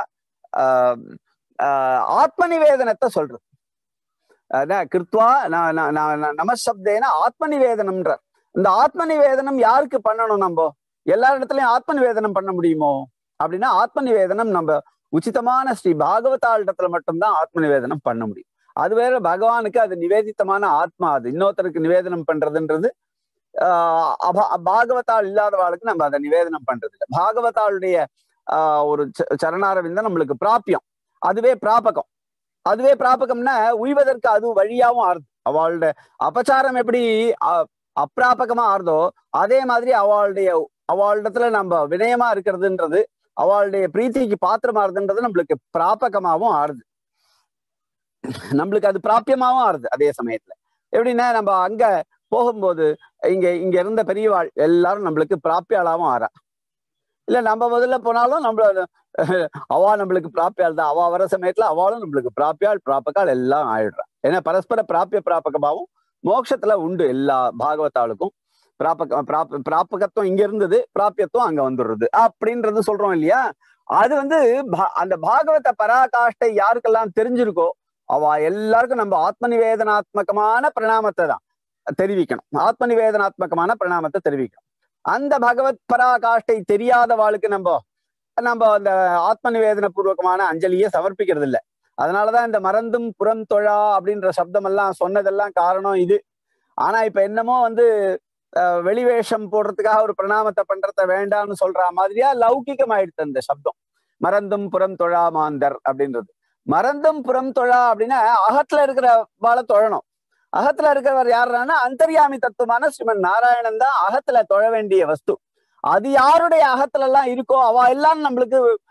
ஆத்ம நிவேதனத்தை சொல்றது அதான் கிருத்வா நமசப்தேன ஆத்ம நிவேதனம்ன்ற இந்த ஆத்ம நிவேதனம் யாருக்கு பண்ணணும் நம்ம எல்லா இடத்துலயும் ஆத்ம நிவேதனம் பண்ண முடியுமோ அப்படின்னா ஆத்ம நிவேதனம் நம்ம உச்சிதமான ஸ்ரீ பாகவதாளிடத்துல மட்டும்தான் ஆத்ம நிவேதனம் பண்ண முடியும் அது வேற பகவானுக்கு அது நிவேதித்தமான ஆத்மா அது இன்னொருத்தருக்கு நிவேதனம் பண்றதுன்றது ஆஹ் அபா பாகவதாள் இல்லாதவாளுக்கு நம்ம அதை நிவேதனம் பண்றது இல்லை பாகவதாளுடைய ஆஹ் ஒரு சரணாரவிந்தம் நம்மளுக்கு பிராப்பியம் அதுவே பிராபகம் அதுவே பிராபகம்னா உய்வதற்கு அது வழியாவும் ஆறுது அவளோட அபச்சாரம் எப்படி அப்பிராபகமா ஆறுதோ அதே மாதிரி அவளுடைய அவளிடத்துல நம்ம வினயமா இருக்கிறதுன்றது அவளுடைய பிரீத்திக்கு பாத்திரமா இருதுன்றது நம்மளுக்கு பிராபகமாவும் ஆறுது நம்மளுக்கு அது பிராப்பியமாவும் ஆறுது அதே சமயத்துல எப்படின்னா நம்ம அங்க போகும்போது இங்க இங்க இருந்த பெரியவாள் எல்லாரும் நம்மளுக்கு பிராப்பியாளாவும் ஆறா இல்ல நம்ம முதல்ல போனாலும் நம்மள அவா நம்மளுக்கு பிராப்பியால் தான் அவா வர சமயத்துல அவளும் நம்மளுக்கு பிராப்பியால் பிராப்பகால் எல்லாம் ஆயிடுறா ஏன்னா பரஸ்பர பிராப்பிய பிராப்பகமாவும் மோட்சத்துல உண்டு எல்லா பாகவத்தாளுக்கும் பிராப்பக பிராப்ப பிராப்பகத்துவம் இங்க இருந்தது பிராப்பியத்துவம் அங்க வந்துடுறது அப்படின்றது சொல்றோம் இல்லையா அது வந்து அந்த பாகவத பராகாஷ்டை யாருக்கெல்லாம் தெரிஞ்சிருக்கோ அவ எல்லாருக்கும் நம்ம ஆத்ம நிவேதனாத்மகமான பிரணாமத்தை தான் தெரிவிக்கணும் ஆத்ம நிவேதனாத்மகமான பிரணாமத்தை தெரிவிக்கணும் அந்த பகவத் பராகாஷ்டை தெரியாத வாழ்க்கை நம்ம நம்ம அந்த ஆத்ம நிவேதன பூர்வகமான அஞ்சலியை சமர்ப்பிக்கிறது இல்லை அதனாலதான் இந்த மறந்தும் புறம் தொழா அப்படின்ற சப்தம் எல்லாம் சொன்னதெல்லாம் காரணம் இது ஆனா இப்ப என்னமோ வந்து வெளிவேஷம் போடுறதுக்காக ஒரு பிரணாமத்தை பண்றத வேண்டாம்னு சொல்ற மாதிரியா லௌகிகம் ஆயிடுத்து அந்த சப்தம் மறந்தும் புறம் தொழா மாந்தர் அப்படின்றது மறந்தும் புறம் தொழா அப்படின்னா அகத்துல இருக்கிற வாழ தொழணும் அகத்துல இருக்கிறவர் யாருன்னா அந்தர்யாமி தத்துவமான ஸ்ரீமன் நாராயணன் தான் அகத்துல தொழ வேண்டிய வஸ்து அது யாருடைய அகத்துல எல்லாம் இருக்கோ அவ எல்லாம் நம்மளுக்கு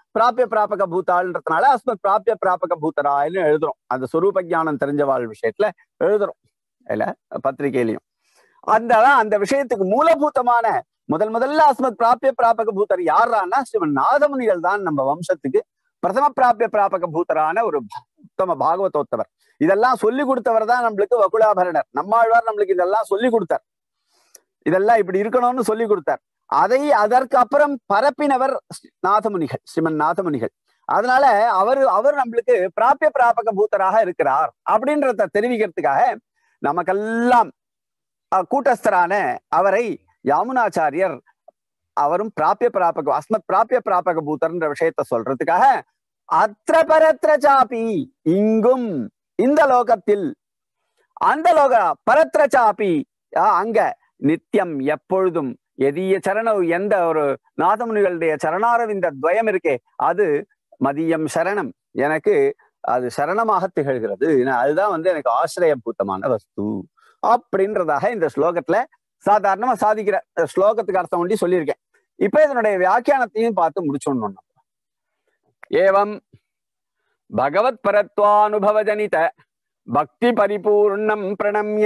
பிராபிய பிராபக பூத்தாள்ன்றதுனால அஸ்மத் பிராபிய பிராபக பூத்தராயின்னு எழுதுறோம் அந்த சொரூப ஞானம் தெரிஞ்சவாள் விஷயத்துல எழுதுறோம் இல்ல பத்திரிகையிலையும் அந்த அந்த விஷயத்துக்கு மூலபூத்தமான முதல் முதல்ல அஸ்மத் பிராபிய பிராபக பூத்தர் யாரான்னா ஸ்ரீமன் நாதமுனிகள் தான் நம்ம வம்சத்துக்கு பிரதம பிராபிய பிராபக பூத்தரான ஒரு ப- உத்தம பாகவதோத்தவர் இதெல்லாம் சொல்லி கொடுத்தவர் தான் நம்மளுக்கு வகுலாபரணர் நம்மாழ்வார் நம்மளுக்கு இதெல்லாம் சொல்லி கொடுத்தார் இதெல்லாம் இப்படி இருக்கணும்னு சொல்லி கொடுத்தார் அதை அதற்கு அப்புறம் பரப்பினவர் ஸ்ரீ- நாதமுனிகள் ஸ்ரீமன் நாதமுனிகள் அதனால அவர் அவர் நம்மளுக்கு பிராபிய பிராபக பூத்தராக இருக்கிறார் அப்படின்றத தெரிவிக்கிறதுக்காக நமக்கெல்லாம் அஹ், கூட்டஸ்தரான அவரை யாமுனாச்சாரியர் அவரும் பிராபிய பிராபக அஸ்மத் பிராபிய பிராபக பூத்தர்ன்ற விஷயத்த சொல்றதுக்காக அத்திர பரத்ர சாபி இங்கும் இந்த லோகத்தில் அந்த லோக பரத்ர சாபி அஹ், அங்க நித்தியம் எப்பொழுதும் எதிய சரணம் எந்த ஒரு நாதமுனிகளுடைய சரணாரவிந்த துவயம் இருக்கே அது மதியம் சரணம் எனக்கு அது சரணமாக திகழ்கிறது ஏன்னா அதுதான் வந்து எனக்கு ஆசிரியபூத்தமான வஸ்து அப்படின்றதாக இந்த ஸ்லோகத்துல சாதாரணமா சாதிக்கிற அஹ், ஸ்லோகத்துக்கு அர்த்தம் ஒண்டி சொல்லியிருக்கேன் இப்ப இதனுடைய வியாக்கியானத்தையும் பார்த்து முடிச்சோன்னு ஏவம் பகவத் பரத்வானுபவ ஜனித பக்தி பரிபூர்ணம் பிரணம்ய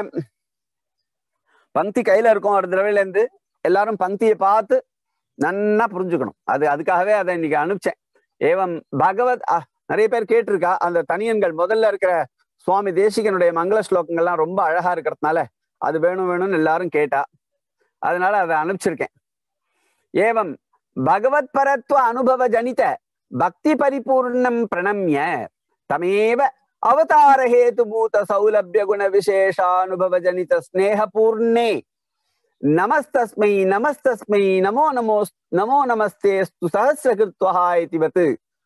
பங்கி கையில இருக்கும் ஒரு தடவையில இருந்து எல்லாரும் பங்கியை பார்த்து நன்னா புரிஞ்சுக்கணும் அது அதுக்காகவே அதை இன்னைக்கு அனுப்பிச்சேன் ஏவம் பகவத் அஹ், நிறைய பேர் கேட்டிருக்கா அந்த தனியன்கள் முதல்ல இருக்கிற சுவாமி தேசிகனுடைய மங்கள ஸ்லோகங்கள்லாம் ரொம்ப அழகா இருக்கிறதுனால அது வேணும் வேணும்னு எல்லாரும் கேட்டா அதனால அதை அனுப்பிச்சிருக்கேன் ஏவம் பகவத் பரத்வ அனுபவ ஜனித பக்தி பரிபூர்ணம் பிரணம்ய தமேவ அவதார ஹேதுபூத சௌலபிய குண விசேஷானுபவ ஜனித ஸ்நேக பூர்ணே நமஸ்தஸ்மை நமஸ்தஸ்மை நமோ நமோ நமோ நமஸ்தேஸ்து சஹசிரகிருத்வஹா இதிவத்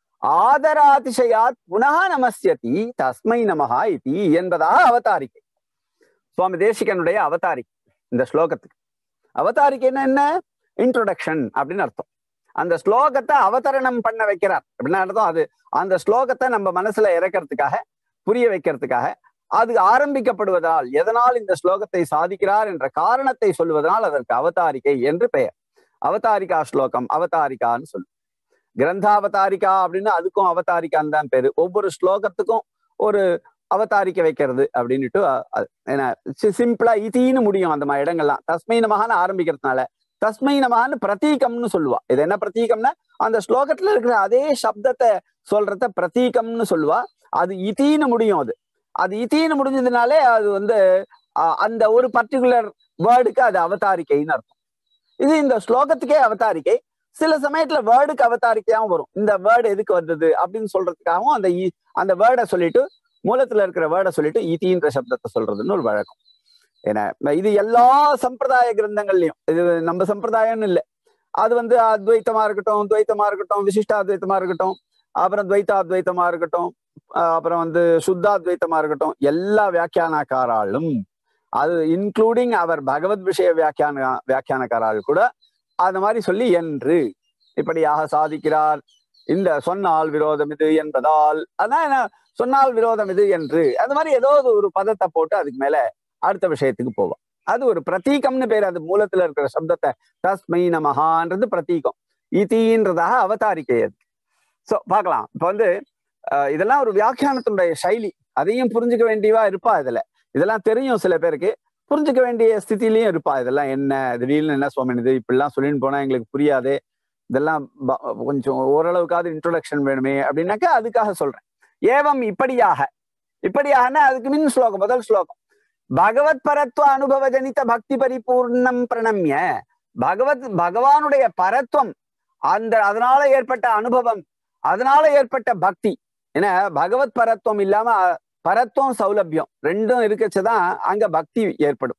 ஆதராதிசயாத் புனः நமஸ்யதி தஸ்மை நமஹா இதி என்பதாக அவதாரிக்கை சுவாமி தேசிகனுடைய அவதாரிக்கை இந்த ஸ்லோகத்துக்கு அவதாரிக்கைன்னா என்ன இன்ட்ரோடக்ஷன் அப்படின்னு அர்த்தம் அந்த ஸ்லோகத்தை அவதரணம் பண்ண வைக்கிறார் அப்படின்னு அர்த்தம் அது அந்த ஸ்லோகத்தை நம்ம மனசுல இறக்கிறதுக்காக புரிய வைக்கிறதுக்காக அது ஆரம்பிக்கப்படுவதால் எதனால் இந்த ஸ்லோகத்தை சாதிக்கிறார் என்ற காரணத்தை சொல்வதனால் அதற்கு அவதாரிகை என்று பெயர் அவதாரிகா ஸ்லோகம் அவதாரிகான்னு சொல்லு கிரந்தாவதாரிகா அப்படின்னு அதுக்கும் அவதாரிகான்னு தான் பேரு ஒவ்வொரு ஸ்லோகத்துக்கும் ஒரு அவதாரிக்க வைக்கிறது அப்படின்னுட்டு அ- அ- ஏன்னா சிம்பிளா இதின்னு முடியும் அந்த மாதிரி இடங்கள்லாம் தஸ்மை நமகான்னு ஆரம்பிக்கிறதுனால தஸ்மை நமகான்னு பிரதீகம்னு சொல்லுவா இது என்ன பிரதீகம்னா அந்த ஸ்லோகத்துல இருக்கிற அதே சப்தத்தை சொல்றத பிரதீகம்னு சொல்லுவா அது இதின்னு முடியும் அது அது இதின்னு முடிஞ்சதுனாலே அது வந்து அ- அந்த ஒரு பர்டிகுலர் வேர்டுக்கு அது அவதாரிக்கைன்னு அர்த்தம் இது இந்த ஸ்லோகத்துக்கே அவதாரிக்கை சில சமயத்துல வேர்டுக்கு அவதாரிக்கையாவும் வரும் இந்த வேர்டு எதுக்கு வந்தது அப்படின்னு சொல்றதுக்காகவும் அந்த இ- அந்த வேர்டை சொல்லிட்டு மூலத்துல இருக்கிற வேர்டை சொல்லிட்டு இதின்ற சப்தத்தை சொல்றதுன்னு ஒரு வழக்கம் ஏன்னா இது எல்லா சம்பிரதாய கிரந்தங்கள்லயும் இது நம்ம சம்பிரதாயம்னு இல்லை அது வந்து அத்வைத்தமா இருக்கட்டும் துவைத்தமா இருக்கட்டும் விசிஷ்டாத்வைத்தமா இருக்கட்டும் அப்புறம் துவைத்தாத்வைத்தமா இருக்கட்டும் ஆஹ் அப்புறம் வந்து சுத்தாத்வைத்தமா இருக்கட்டும் எல்லா வியாக்கியானக்காராலும் அது இன்க்ளூடிங் அவர் பகவத் விஷய வியாக்கியான வியாக்கியானக்காரால் கூட அந்த மாதிரி சொல்லி என்று இப்படியாக சாதிக்கிறார் இந்த சொன்னால் விரோதம் இது என்பதால் அதான் என்ன சொன்னால் விரோதம் இது என்று அந்த மாதிரி ஏதோ ஒரு பதத்தை போட்டு அதுக்கு மேல அடுத்த விஷயத்துக்கு போவோம் அது ஒரு பிரதீகம்னு பேர் அது மூலத்துல இருக்கிற சப்தத்தை தஸ்மை நமஹான்றது பிரதீகம் இதின்றதாக அவதாரிக்கை அது சோ பார்க்கலாம் இப்ப வந்து அஹ், இதெல்லாம் ஒரு வியாக்கியானத்தினுடைய சைலி அதையும் புரிஞ்சுக்க வேண்டியவா இருப்பா இதுல இதெல்லாம் தெரியும் சில பேருக்கு புரிஞ்சுக்க வேண்டிய ஸ்திதிலையும் இருப்பா இதெல்லாம் என்ன திடீர்னு என்ன சுவாமி இது இப்படிலாம் சொல்லின்னு போனா எங்களுக்கு புரியாதே இதெல்லாம் ப- கொஞ்சம் ஓரளவுக்காவது இன்ட்ரோடக்ஷன் வேணுமே அப்படின்னாக்கா அதுக்காக சொல்றேன் ஏவம் இப்படியாக இப்படியாகனா அதுக்கு மின் ஸ்லோகம் முதல் ஸ்லோகம் பகவத் பரத்வ அனுபவ ஜனித பக்தி பரிபூர்ணம் பிரணம்ய பகவத் பகவானுடைய பரத்வம் அந்த அதனால ஏற்பட்ட அனுபவம் அதனால ஏற்பட்ட பக்தி ஏன்னா பகவத் பரத்வம் இல்லாம அ- பரத்வம் சௌலபியம் ரெண்டும் இருக்கச்சுதான் அங்க பக்தி ஏற்படும்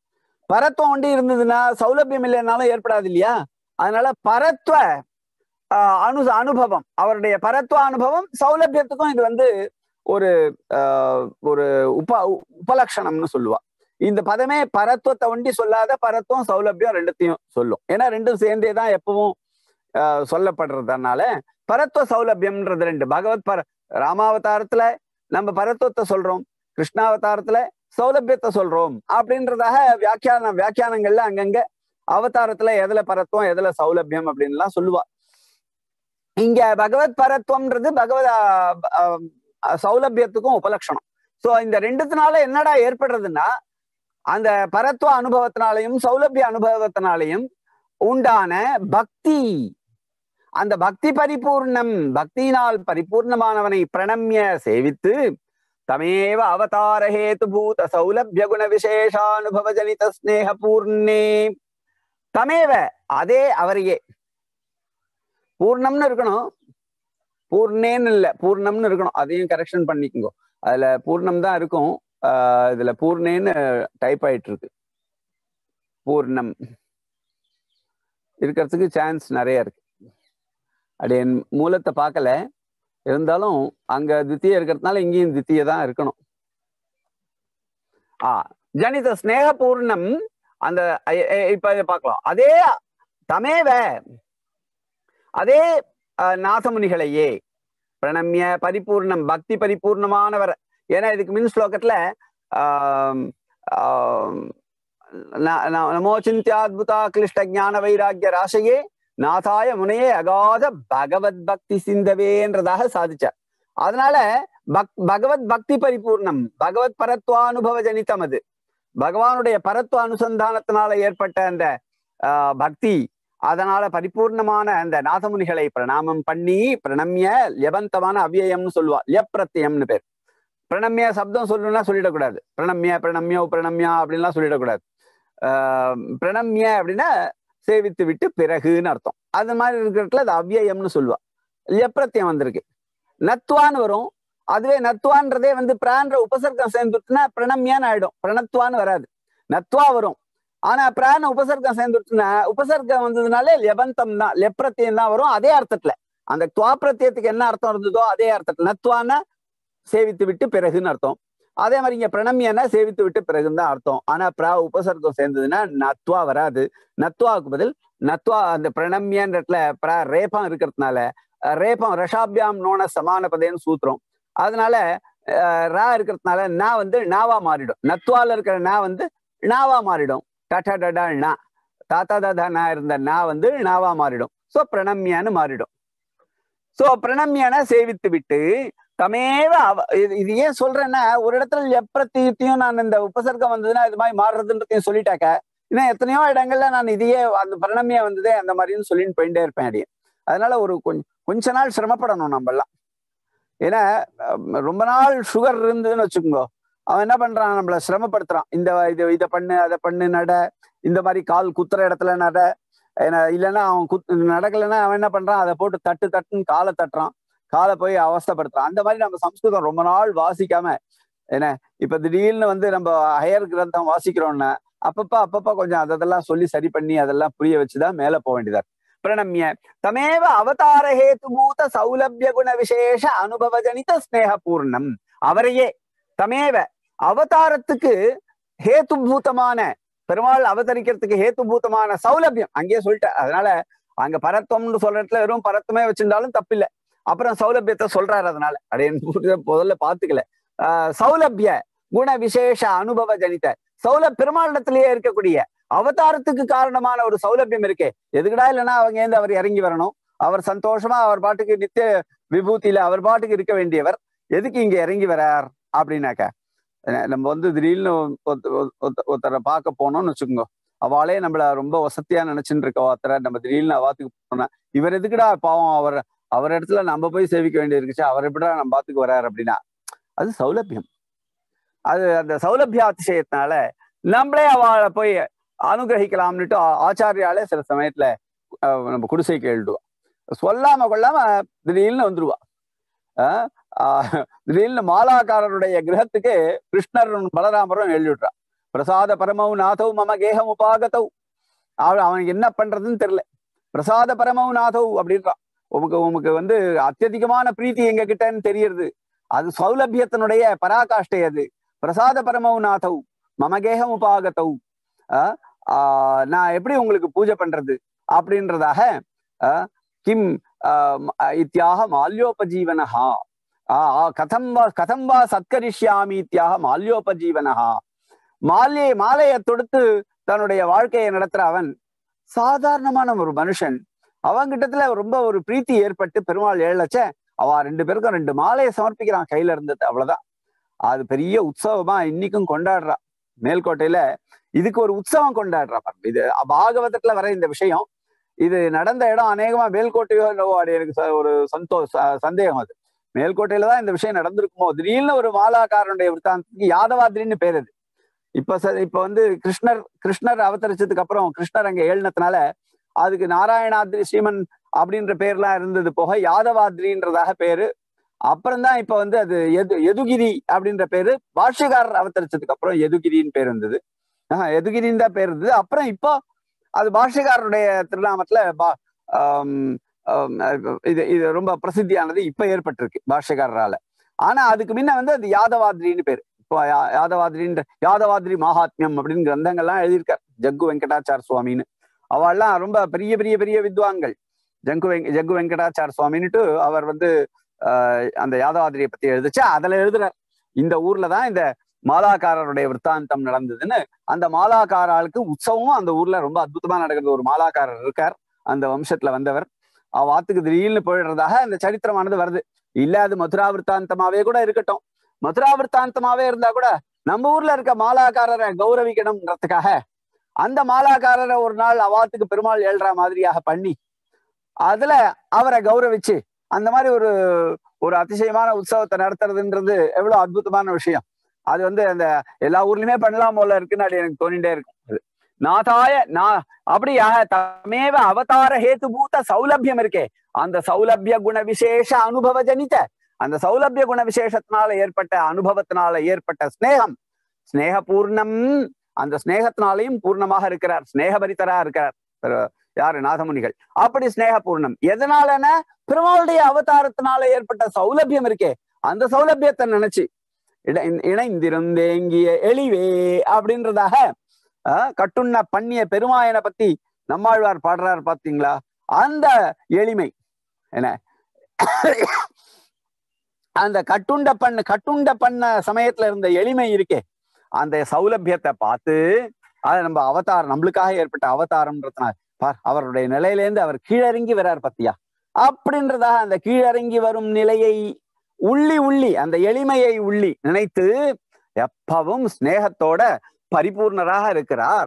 பரத்வம் ஒண்டி இருந்ததுன்னா சௌலபியம் இல்லைன்னாலும் ஏற்படாது இல்லையா அதனால பரத்வ ஆஹ், அனு அனுபவம் அவருடைய பரத்வ அனுபவம் சௌலபியத்துக்கும் இது வந்து ஒரு ஆஹ், ஒரு உப உபலட்சணம்னு சொல்லுவா இந்த பதமே பரத்துவத்தை ஒண்டி சொல்லாத பரத்துவம் சௌலபியம் ரெண்டுத்தையும் சொல்லும் ஏன்னா ரெண்டும் சேர்ந்தே தான் எப்பவும் ஆஹ், சொல்லப்படுறதுனால பரத்துவ சௌலபியம்ன்றது ரெண்டு பகவத் பர ராமாவதாரத்துல நம்ம பரத்துவத்தை சொல்றோம் கிருஷ்ணாவதாரத்துல சௌலபியத்தை சொல்றோம் அப்படின்றதாக வியாக்கியான வியாக்கியானங்கள்ல அங்கங்க அவதாரத்துல எதுல பரத்துவம் எதுல சௌலபியம் அப்படின்லாம் சொல்லுவா இங்க பகவத் பரத்வம்ன்றது பகவத் ஆஹ், ஆஹ், ஆஹ், சௌலபியத்துக்கும் உபலட்சணம் சோ இந்த ரெண்டுத்தினால என்னடா ஏற்படுறதுன்னா அந்த பரத்வ அனுபவத்தினாலையும் சௌலபிய அனுபவத்தினாலையும் உண்டான பக்தி அந்த பக்தி பரிபூர்ணம் பக்தியினால் பரிபூர்ணமானவனை பிரணம்ய சேவித்து தமேவ அவதார ஹேது பூத சௌலபிய குண விசேஷானுபவ ஜனித ஸ்நேக பூர்ணே தமேவ அதே அவரையே பூர்ணம்னு இருக்கணும் பூர்ணேன்னு இல்ல பூர்ணம்னு இருக்கணும் அதையும் கரெக்ஷன் பண்ணிக்கோங்க அதுல பூர்ணம் தான் இருக்கும் ஆஹ் இதுல பூர்ணேன்னு டைப் ஆயிட்டு இருக்கு பூர்ணம் இருக்கிறதுக்கு சான்ஸ் நிறைய இருக்கு அப்படி என் மூலத்தை பார்க்கல இருந்தாலும் அங்க தித்திய இருக்கிறதுனால இங்கேயும் தித்திய தான் இருக்கணும் ஆ ஜனித ஸ்நேக பூர்ணம் அந்த எ- எ- இப்ப இதை பார்க்கலாம் அதே தமேவ அதே அஹ், நாசமுனிகளையே பிரணம்ய பரிபூர்ணம் பக்தி பரிபூர்ணமானவர் ஏன்னா இதுக்கு மின் ஸ்லோகத்துல ஆம், ஆம், ந- ந- நமோ சிந்தியாத்புதா கிளிஷ்ட ஞான வைராக்கிய ராசையே நாசாய முனையே அகாத பகவத் பக்தி சிந்தவேன்றதாக சாதிச்சார் அதனால பக் பகவத் பக்தி பரிபூர்ணம் பகவத் பரத்வானுபவ ஜனிதம் அது பகவானுடைய பரத்வ அனுசந்தானத்தினால ஏற்பட்ட அந்த ஆஹ், பக்தி அதனால பரிபூர்ணமான அந்த நாதமுனிகளை பிரணாமம் பண்ணி பிரணம்ய லியபந்தமான அவ்யயம்னு சொல்லுவா லியப்பிரத்தியம்னு பேர் பிரணம்ய சப்தம் சொல்லணும்னா சொல்லிடக்கூடாது பிரணம்ய பிரணம்யோ பிரணம்யா அப்படின்லாம் சொல்லிடக்கூடாது ஆஹ், பிரணம்ய அப்படின்னா சேவித்து விட்டு பிறகுன்னு அர்த்தம் அது மாதிரி இருக்கிறதுல அது அவ்யயம்னு சொல்லுவா லியப்பிரத்தியம் வந்திருக்கு நத்வான்னு வரும் அதுவே நத்வான்றதே வந்து பிரான்ற உபசர்க்கம் சேர்ந்துட்டுனா பிரணம்யான்னு ஆயிடும் பிரணத்வான்னு வராது நத்வா வரும் ஆனா பிராண உபசர்க்கம் சேர்ந்துட்டுனா உபசர்க்கம் வந்ததுனாலே லெபந்தம் தான் லெப்ரத்தியம் தான் வரும் அதே அர்த்தத்துல அந்த துவா பிரத்தியத்துக்கு என்ன அர்த்தம் இருந்ததோ அதே அர்த்தத்துல நத்வான்னா சேவித்து விட்டு பிறகுன்னு அர்த்தம் அதே மாதிரி இங்க பிரணம்யன்னா சேவித்து விட்டு பிறகுன்னு தான் அர்த்தம் ஆனா பிரா உபசர்க்கம் சேர்ந்ததுன்னா நத்வா வராது நத்வாவுக்கு பதில் நத்வா அந்த பிரணம்யன்றதுல பிரா ரேபம் இருக்கிறதுனால அஹ், ரேபம் ரஷாபியாம் நோன சமான பதேன்னு சூத்திரம் அதனால அஹ், ரா இருக்கிறதுனால நா வந்து நாவா மாறிடும் நத்வால இருக்கிற நா வந்து நாவா மாறிடும் டட டடா நா தாத்தா தாதா நா இருந்த நா வந்து நாவா மாறிடும் சோ பிரணம்யான்னு மாறிடும் சோ பிரணம்யான சேவித்து விட்டு தமேவ அவ இது இது ஏன் சொல்றேன்னா ஒரு இடத்துல எப்பிரத்தியத்தையும் நான் இந்த உபசர்க்கம் வந்ததுன்னா இது மாதிரி மாறுறதுன்றதையும் சொல்லிட்டாக்க இன்னும் எத்தனையோ இடங்கள்ல நான் இதையே அந்த பிரணமியா வந்ததே அந்த மாதிரின்னு சொல்லின்னு போயிட்டே இருப்பேன் அடியே அதனால ஒரு கொஞ்ச கொஞ்ச நாள் சிரமப்படணும் நம்ம எல்லாம் ஏன்னா அஹ், ரொம்ப நாள் சுகர் இருந்ததுன்னு வச்சுக்கோங்க அவன் என்ன பண்றான் நம்மள சிரமப்படுத்துறான் இந்த இது இதை பண்ணு அதை பண்ணு நட இந்த மாதிரி கால் குத்துற இடத்துல நட ஏன்னா இல்லைன்னா அவன் குத் நடக்கலைன்னா அவன் என்ன பண்றான் அதை போட்டு தட்டு தட்டுன்னு காலை தட்டுறான் காலை போய் அவஸ்தைப்படுத்துறான் அந்த மாதிரி நம்ம சம்ஸ்கிருதம் ரொம்ப நாள் வாசிக்காம என்ன இப்ப திடீர்னு வந்து நம்ம ஹையர் கிரந்தம் வாசிக்கிறோம்னா அப்பப்ப அப்பப்ப கொஞ்சம் அதெல்லாம் சொல்லி சரி பண்ணி அதெல்லாம் புரிய வச்சுதான் மேல போக வேண்டியதா இருக்கு. பிரணம்ய தமேவ அவதார ஹேதுபூத சௌலபிய குண விசேஷ அனுபவ ஜனித ஸ்நேக பூர்ணம் அவரையே தமேவ அவதாரத்துக்கு ஹேதுபூதமான பெருமாள் அவதரிக்கிறதுக்கு ஹேத்துபூதமான சௌலபியம் அங்கேயே சொல்லிட்டேன் அதனால அங்க பரத்வம்னு சொல்ற இடத்துல வெறும் பரத்வமே வச்சிருந்தாலும் தப்பில்லை அப்புறம் சௌலபியத்தை சொல்றாரு அதனால அப்படின்னு முதல்ல பாத்துக்கல ஆஹ் சௌலபிய குண விசேஷ அனுபவ ஜனித சௌல பெருமாளிடத்திலேயே இருக்கக்கூடிய அவதாரத்துக்கு காரணமான ஒரு சௌலபியம் இருக்கே எதுக்குடா இல்லைன்னா அவங்க ஏந்து அவர் இறங்கி வரணும் அவர் சந்தோஷமா அவர் பாட்டுக்கு நித்திய விபூதியில அவர் பாட்டுக்கு இருக்க வேண்டியவர் எதுக்கு இங்க இறங்கி வரார் அப்படின்னாக்க அஹ் நம்ம வந்து திடீர்னு ஒருத்த- ஒருத்த- ஒருத்தரை பார்க்க போனோம்னு வச்சுக்கோங்க அவளே நம்மள ரொம்ப வசதியா நினைச்சுட்டு இருக்க ஒருத்தரை நம்ம திடீர்னு அவாத்துக்கு போனா இவர் எதுக்குடா பாவம் அவர் அவர் இடத்துல நம்ம போய் சேவிக்க வேண்டியது இருக்குச்சு அவர் எப்படிடா நம்ம பாத்துக்கு வராரு அப்படின்னா அது சௌலபியம் அது அந்த சௌலபிய அதிசயத்தினால நம்மளே அவளை போய் அனுகிரகிக்கலாம்னுட்டு ஆ- ஆச்சாரியாலே சில சமயத்துல அஹ், நம்ம குடிசைக்கு எழுதுவா சொல்லாம கொள்ளாம திடீர்னு வந்துருவா அஹ், ஆஹ், திடீர்னு மாலாக்காரருடைய கிரகத்துக்கு கிருஷ்ணரும் பலராமரும் எழுதிடுறா பிரசாத பரமவு நாதவ் மம கேகம் உபாகதவ் அவன் அவனுக்கு என்ன பண்றதுன்னு தெரியல பிரசாத பரமவு நாதவ் அப்படின்றான் உமக்கு உமக்கு வந்து அத்தியதிகமான பிரீத்தி எங்க கிட்டன்னு தெரியறது அது சௌலபியத்தினுடைய பராகாஷ்டை அது பிரசாத பரமவு நாதவ் மமகேகம் உபாகதவ் ஆஹ் ஆஹ் நான் எப்படி உங்களுக்கு பூஜை பண்றது அப்படின்றதாக ஆஹ் கிம் ஆஹ் ம- இத்தியாக மால்யோபஜீவனஹா ஆஹ் ஆஹ் கதம் வா கதம் வா சத்கரிஷ்யாமி இத்தியாக மால்யோபஜீவனஹா மாலையை மாலையை தொடுத்து தன்னுடைய வாழ்க்கையை நடத்துற அவன் சாதாரணமான ஒரு மனுஷன் அவங்கிட்டத்துல ரொம்ப ஒரு பிரீத்தி ஏற்பட்டு பெருமாள் ஏழச்ச அவ ரெண்டு பேருக்கும் ரெண்டு மாலையை சமர்ப்பிக்கிறான் கையில இருந்தது அவ்வளவுதான் அது பெரிய உற்சவமா இன்னைக்கும் கொண்டாடுறா மேல்கோட்டையில இதுக்கு ஒரு உற்சவம் கொண்டாடுறா பாருங்க இது பாகவதத்துல வர இந்த விஷயம் இது நடந்த இடம் அநேகமா மேல்கோட்டையோ என்னவோ அது எனக்கு ச- ஒரு சந்தோ ச- சந்தேகம் அது மேல்கோட்டையில தான் இந்த விஷயம் நடந்திருக்குமோ திடீர்னு ஒரு மாலாக்காரனுடைய விற்த்தாந்தத்துக்கு யாதவாத்ரின்னு பேர் அது இப்ப ச இப்ப வந்து கிருஷ்ணர் கிருஷ்ணர் அவதரிச்சதுக்கு அப்புறம் கிருஷ்ணர் அங்க ஏழுனதுனால அதுக்கு நாராயணாத்ரி ஸ்ரீமன் அப்படின்ற பேர்லாம் இருந்தது போக யாதவாத்ரின்றதாக பேரு அப்புறம்தான் இப்ப வந்து அது எது எதுகிரி அப்படின்ற பேரு பாஷ்யக்காரர் அவதரிச்சதுக்கு அப்புறம் எதுகிரின்னு பேர் இருந்தது ஆஹ் எதுகிரின்னு தான் பேர் இருந்தது அப்புறம் இப்போ அது பாஷ்யக்காரருடைய திருநாமத்துல பா- ஆம், ஆம், இது இது ரொம்ப பிரசித்தியானது இப்ப ஏற்பட்டிருக்கு பாஷ்யக்காரரால ஆனா அதுக்கு முன்ன வந்து அது யாதவாத்ரின்னு பேரு இப்போ யா- யாதவாத்ரின்ற யாதவாத்ரி மகாத்மியம் அப்படின்னு கிரந்தங்கள்லாம் எழுதியிருக்கார் ஜக்கு வெங்கடாச்சார சுவாமின்னு அவெல்லாம் ரொம்ப பெரிய பெரிய பெரிய வித்வான்கள் ஜங்கு வெங்க ஜக்கு வெங்கடாச்சார சுவாமின்னுட்டு அவர் வந்து ஆஹ், அந்த யாதவாதிரியை பத்தி எழுதுச்சு அதுல எழுதுறார் இந்த ஊர்ல தான் இந்த மாலாக்காரருடைய விற்த்தாந்தம் நடந்ததுன்னு அந்த மாலாக்கார ஆளுக்கு உற்சவமும் அந்த ஊர்ல ரொம்ப அற்புதமா நடக்குது ஒரு மாலாக்காரர் இருக்கார் அந்த வம்சத்துல வந்தவர் அவ வாத்துக்கு திடீர்னு போயிடுறதாக அந்த சரித்திரமானது வருது இல்ல அது மதுரா விற்த்தாந்தமாவே கூட இருக்கட்டும் மதுரா விற்த்தாந்தமாவே இருந்தா கூட நம்ம ஊர்ல இருக்க மாலாக்காரரை கௌரவிக்கணும்ன்றதுக்காக அந்த மாலாக்காரரை ஒரு நாள் அவாத்துக்கு பெருமாள் ஏழ்ற மாதிரியாக பண்ணி அதுல அவரை கௌரவிச்சு அந்த மாதிரி ஒரு ஒரு அதிசயமான உற்சவத்தை நடத்துறதுன்றது எவ்வளவு அற்புதமான விஷயம் அது வந்து அந்த எல்லா ஊர்லயுமே பண்ணலாம் போல இருக்குன்னு அது எனக்கு தோணிட்டே இருக்கும் அது. நாதாய நான் அப்படியாக தமேவ அவதார ஹேதுபூத சௌலபியம் இருக்கே அந்த சௌலபிய குண விசேஷ அனுபவ ஜனித அந்த சௌலபிய குண விசேஷத்தினால ஏற்பட்ட அனுபவத்தினால ஏற்பட்ட ஸ்நேகம் ஸ்நேக பூர்ணம் அந்த ஸ்நேகத்தினாலையும் பூர்ணமாக இருக்கிறார் ஸ்நேகபரிதரா இருக்கிறார் பெரு- யாரு நாதமுனிகள் அப்படி ஸ்நேக பூர்ணம் எதனாலன பெருமாளுடைய அவதாரத்தினால ஏற்பட்ட சௌலபியம் இருக்கே அந்த சௌலபியத்தை நினைச்சு இட- இணைந்திருந்தேங்கிய எளிவே அப்படின்றதாக ஆஹ், கட்டுண்ண பண்ணிய பெருமாயனை பத்தி நம்மாழ்வார் பாடுறார் பாத்தீங்களா அந்த எளிமை என்ன அந்த கட்டுண்ட பண்ண கட்டுண்ட பண்ண சமயத்துல இருந்த எளிமை இருக்கே அந்த சௌலபியத்தை பார்த்து அது நம்ம அவதாரம் நம்மளுக்காக ஏற்பட்ட அவதாரம்ன்றதுனால பார் அவருடைய நிலையிலேருந்து அவர் கீழிறங்கி வரார் பத்தியா அப்படின்றதாக அந்த கீழிறங்கி வரும் நிலையை உள்ளி உள்ளி அந்த எளிமையை உள்ளி நினைத்து எப்பவும் ஸ்நேகத்தோட பரிபூர்ணராக இருக்கிறார்